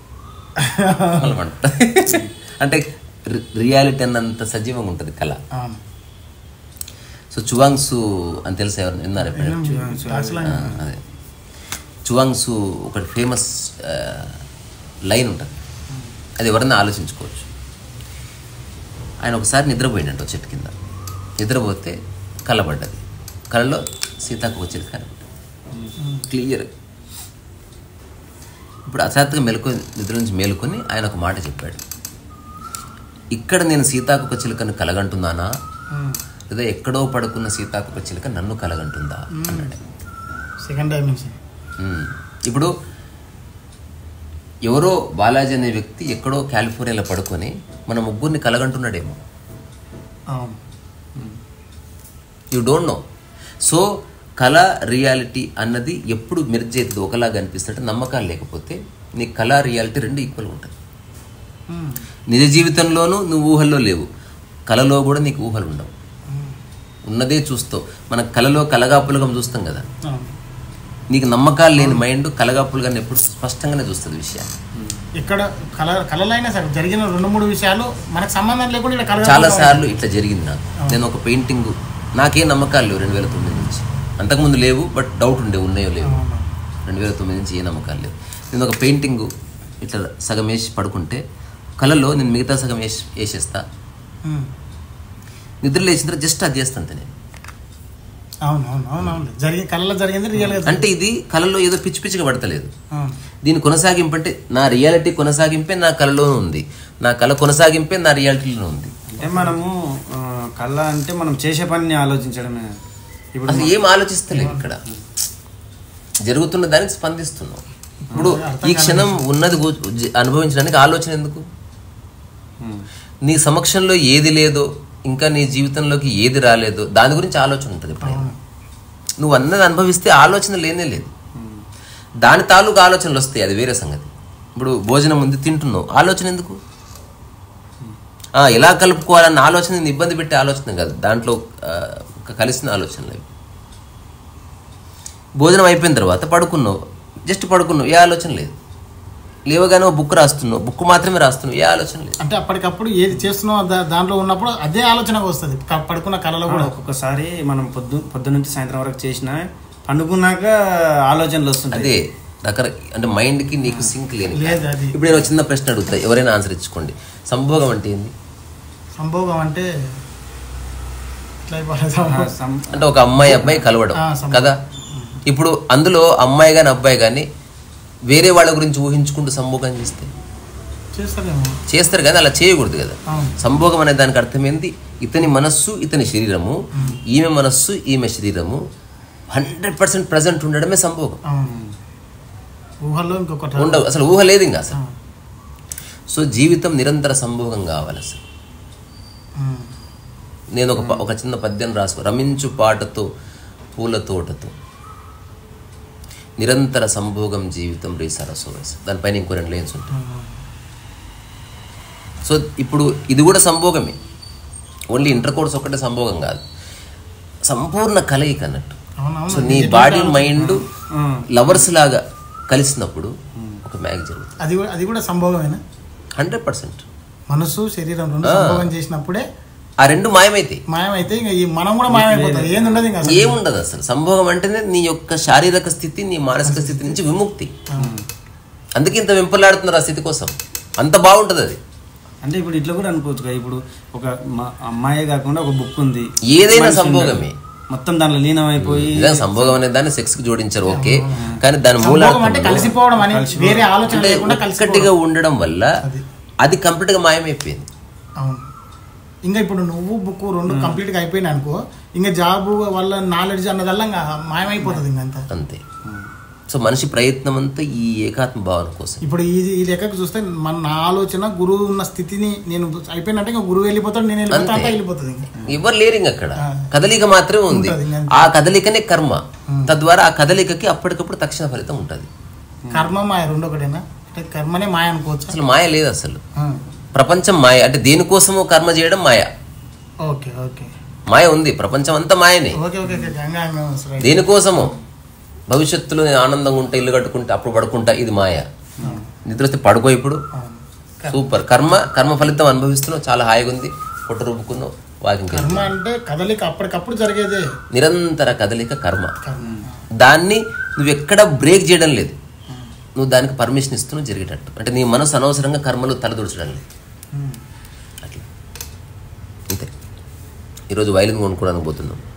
అంటే రి- రియాలిటీ అన్నంత సజీవంగా ఉంటుంది కళ అవును సో చువాంగ్సు అని తెలుసా ఎవరు విన్నారు ఎప్పుడైనా? క్లాసులో ఆ, అదే చువాంగ్సు ఒకటి ఫేమస్ లైన్ ఉంటుంది అది ఎవరన్నా ఆలోచించుకోవచ్చు ఆయన ఒకసారి నిద్రపోయినట్టు ఒక చెట్టు కింద నిద్రపోతే కళ్ళబడ్డది కళ్ళలో సీతాకు వచ్చింది కనబడ్డది క్లియర్ ఇప్పుడు హఠాత్తుగా మెలుకొని నిద్ర నుంచి మేలుకొని ఆయన ఒక మాట చెప్పాడు ఇక్కడ నేను సీతాకుక చిలుకను కలగంటున్నానా లేదా ఎక్కడో పడుకున్న సీతాకుక చిలుక నన్ను కలగంటుందా అన్నాడు సెకండ్ డైమెన్షన్ ఉమ్. ఇప్పుడు ఎవరో బాలాజీ అనే వ్యక్తి ఎక్కడో కాలిఫోర్నియాలో పడుకొని మన ముగ్గురిని కలగంటున్నాడేమో అవును యూ డోంట్ నో సో కళ రియాలిటీ అన్నది ఎప్పుడు మెర్జ్ అవుతుంది ఒకలాగా అనిపిస్తుంటే నమ్మకాలు లేకపోతే నీ కళ రియాలిటీ రెండు ఈక్వల్ ఉంటుంది ఉమ్. నిజ జీవితంలోనూ నువ్వు ఊహల్లో లేవు కళలో కూడా నీకు ఊహలు ఉండవు ఉన్నదే చూస్తావు మన కళలో కలగాపులగం చూస్తాం కదా అవును నీకు నమ్మకాలు లేని మైండ్ కలగాపులుగానే ఎప్పుడు స్పష్టంగానే చూస్తుంది విషయాన్ని ఇక్కడ కళ కళలైనా సరే జరిగిన రెండు మూడు విషయాలు మనకు సంబంధం లేకుండా ఇక్కడ కళ చాలా సార్లు ఇట్లా జరిగింది నాకు నేను ఒక పెయింటింగ్ నాకేం నమ్మకాలు లేవు రెండు వేల తొమ్మిది నుంచి అంతకుముందు లేవు బట్ డౌట్ ఉండే ఉన్నాయో లేవు రెండు వేల తొమ్మిది నుంచి ఏ నమ్మకాలు లేవు నేను ఒక పెయింటింగ్ ఇట్లా సగం వేసి పడుకుంటే కళలో నేను మిగతా సగం వేసి వేసేస్తా నిద్ర లేచిన తర్వాత జస్ట్ అది చేస్తాను నేను అవును అవును అవును అవును జరిగి కళలో జరిగింది రియల్గా అంటే ఇది కళలో ఏదో పిచ్చి పిచ్చిగా పడతలేదు అవును దీని కొనసాగింపు అంటే నా రియాలిటీ కొనసాగింపే నా కళలోనూ ఉంది నా కళ కొనసాగింపే నా రియాలిటీలోనూ ఉంది అంటే మనము ఆ, కళ్ళ అంటే మనం చేసే పనిని ఆలోచించడమే ఇప్పుడు అసలు ఏం ఆలోచిస్తలేవు ఇక్కడ జరుగుతున్న దానికి స్పందిస్తున్నాం ఇప్పుడు ఈ క్షణం ఉన్నది గు- జ- అనుభవించడానికి ఆలోచన ఎందుకు ఉమ్, నీ సమక్షంలో ఏది లేదో ఇంకా నీ జీవితంలోకి ఏది రాలేదో దాని గురించి ఆలోచన ఉంటుంది ఎప్పుడైనా నువ్వు అన్నది అనుభవిస్తే ఆలోచన లేనే లేదు ఉమ్, దాని తాలూకు ఆలోచనలు వస్తాయి అది వేరే సంగతి ఇప్పుడు భోజనం ఉంది తింటున్నావు ఆలోచన ఎందుకు ఆ, ఎలా కలుపుకోవాలన్న ఆలోచన నిన్ను ఇబ్బంది పెట్టే ఆలోచన కాదు దాంట్లో ఆ, క- కలిసిన ఆలోచనలు అవి భోజనం అయిపోయిన తర్వాత పడుకున్నావు జస్ట్ పడుకున్నావు ఏ ఆలోచన లేదు లేవగానే ఓ బుక్ రాస్తున్నావు బుక్ మాత్రమే రాస్తున్నావు ఏ ఆలోచన లేదు అంటే అప్పటికప్పుడు ఏది చేస్తున్నావు దా- దాంట్లో ఉన్నప్పుడు అదే ఆలోచనగా వస్తుంది క- పడుకున్న కళలో కూడా ఒక్కొక్కసారి మనం పొద్దు పొద్దు నుంచి సాయంత్రం వరకు చేసిన పండుకున్నాక ఆలోచనలు వస్తుంటాయి అదే రకర అంటే మైండ్కి నీకు సింక్ లేని లేదు అది ఇప్పుడు నేను ఒక చిన్న ప్రశ్న అడుగుతా ఎవరైనా ఆన్సర్ ఇచ్చుకోండి సంభోగం అంటే ఏంది సంభోగం అంటే ఇట్లా అయిపోలేదు. ఆ, సం- అంటే ఒక అమ్మాయి అబ్బాయి కలవడం ఆ, సంభోగం. కదా ఇప్పుడు అందులో అమ్మాయి కానీ అబ్బాయి కానీ వేరే వాళ్ళ గురించి ఊహించుకుంటూ సంభోగం చేస్తే చేస్తారేమో చేస్తారు కానీ అలా చేయకూడదు కదా అవును సంభోగం అనే దానికి అర్థమైంది ఇతని మనస్సు ఇతని శరీరము ఈమె మనస్సు ఈమె శరీరము హండ్రెడ్ పర్సెంట్ ప్రజెంట్ ఉండడమే సంభోగం అవును ఊహల్లో ఇంకొకటి ఉండవు అసలు ఊహ లేదు ఇంకా అసలు ఆ. సో జీవితం నిరంతర సంభోగం కావాలి అసలు ఉమ్. నేను ఒక ప- ఒక చిన్న పద్యం రాసుకో రమించు పాటతో పూల తోటతో నిరంతర సంభోగం జీవితం రీ సరసోరస్ దానిపైన ఇంకో రెండు లైన్స్ ఉంటాయి సో ఇప్పుడు ఇది కూడా సంభోగమే ఓన్లీ ఇంటర్ కోర్స్ ఒక్కటే సంభోగం కాదు సంపూర్ణ కలయిక అన్నట్టు అవునవును సో నీ బాడీ మైండ్ ఆ, లవర్స్ లాగా కలిసినప్పుడు ఒక మ్యాగ్ జరుగుతుంది అది కూడా అది కూడా సంభోగమేనా హండ్రెడ్ పర్సెంట్ మనసు శరీరం రెండు సంభోగం చేసినప్పుడే ఆ రెండు మాయమైతాయి మాయమైతే ఇంకా ఈ మనం కూడా మాయమైపోతుంది ఏంది ఉండదు ఇంకా అసలు. ఏముండదు అసలు సంభోగం అంటేనే నీ యొక్క శారీరక స్థితి నీ మానసిక స్థితి నుంచి విముక్తి అందుకే ఇంత వెంపలాడుతున్నారు ఆ స్థితి కోసం అంత బాగుంటుంది అది అంటే ఇప్పుడు ఇట్లా కూడా అనుకోవచ్చు కదా ఇప్పుడు ఒక మ- అమ్మాయే కాకుండా ఒక బుక్ ఉంది ఏదైనా మనిషి సంభోగమే. ఉన్నాడు. మొత్తం దాంట్లో లీనం అయిపోయి నిజంగా సంభోగం అనే దాన్ని సెక్స్ కి జోడించారు ఓకే కానీ దాని మూల సంభోగం అంటే కలిసిపోవడం అని వేరే ఆలోచన అంటే లేకుండా కలిసిపోవడం ఒక్కటిగా ఉండడం వల్ల అది. అది కంప్లీట్ గా మాయమైపోయింది అవును ఇంకా ఇప్పుడు నువ్వు బుక్ రెండు కంప్లీట్ గా అయిపోయినా అనుకో ఇంకా జాబ్ వల్ల నాలెడ్జ్ అన్నదల్లా ఇంకా మాయమైపోతుంది ఇంకా అంతా అంతే సో మనిషి ప్రయత్నం అంతా ఈ ఏకాత్మ భావన కోసం ఇప్పుడు ఈ ఈ లెక్కకు చూస్తే మన నా ఆలోచన గురువు ఉన్న స్థితిని నేను అయిపోయినట్టే ఇంకా గురువు వెళ్ళిపోతాడు నేను వెళ్ళిపోతా అంతా వెళ్ళిపోతుంది ఇంకా ఎవరు లేరు ఇంక అక్కడ కదలిక మాత్రమే ఉంది ఉంటది ఇంకా. ఆ కదలికనే కర్మ తద్వారా ఆ కదలికకి అప్పటికప్పుడు తక్షణ ఫలితం ఉంటుంది కర్మ మాయ రెండు ఒకటేనా అంటే కర్మనే మాయ అనుకోవచ్చు అసలు మాయ లేదు అసలు ప్రపంచం మాయ అంటే దేనికోసమో కర్మ చేయడం మాయ ఓకే ఓకే మాయ ఉంది ప్రపంచం అంతా మాయనే okay okay okay Ganga right దేనికోసమో భవిష్యత్తులో నేను ఆనందంగా ఉంటా ఇల్లు కట్టుకుంటా అప్పుడు పడుకుంటా ఇది మాయ నిద్ర వస్తే పడుకో ఇప్పుడు సూపర్ కర్మ కర్మ ఫలితం అనుభవిస్తున్నావు చాలా హాయిగా ఉంది పొట్ట రుబ్బుకున్నావు వాకింగ్ కర్మ అంటే కదలిక అప్పటికప్పుడు జరిగేదే నిరంతర కదలిక కర్మ కర్మ దాన్ని నువ్వు ఎక్కడ బ్రేక్ చేయడం లేదు నువ్వు దానికి పర్మిషన్ ఇస్తున్నావు జరిగేటట్టు అంటే నీ మనసు అనవసరంగా కర్మలు తలదూర్చడం లేదు ఉమ్. అట్లా అంతే ఈరోజు వైలిన్ కొనుక్కోవడానికి పోతున్నాం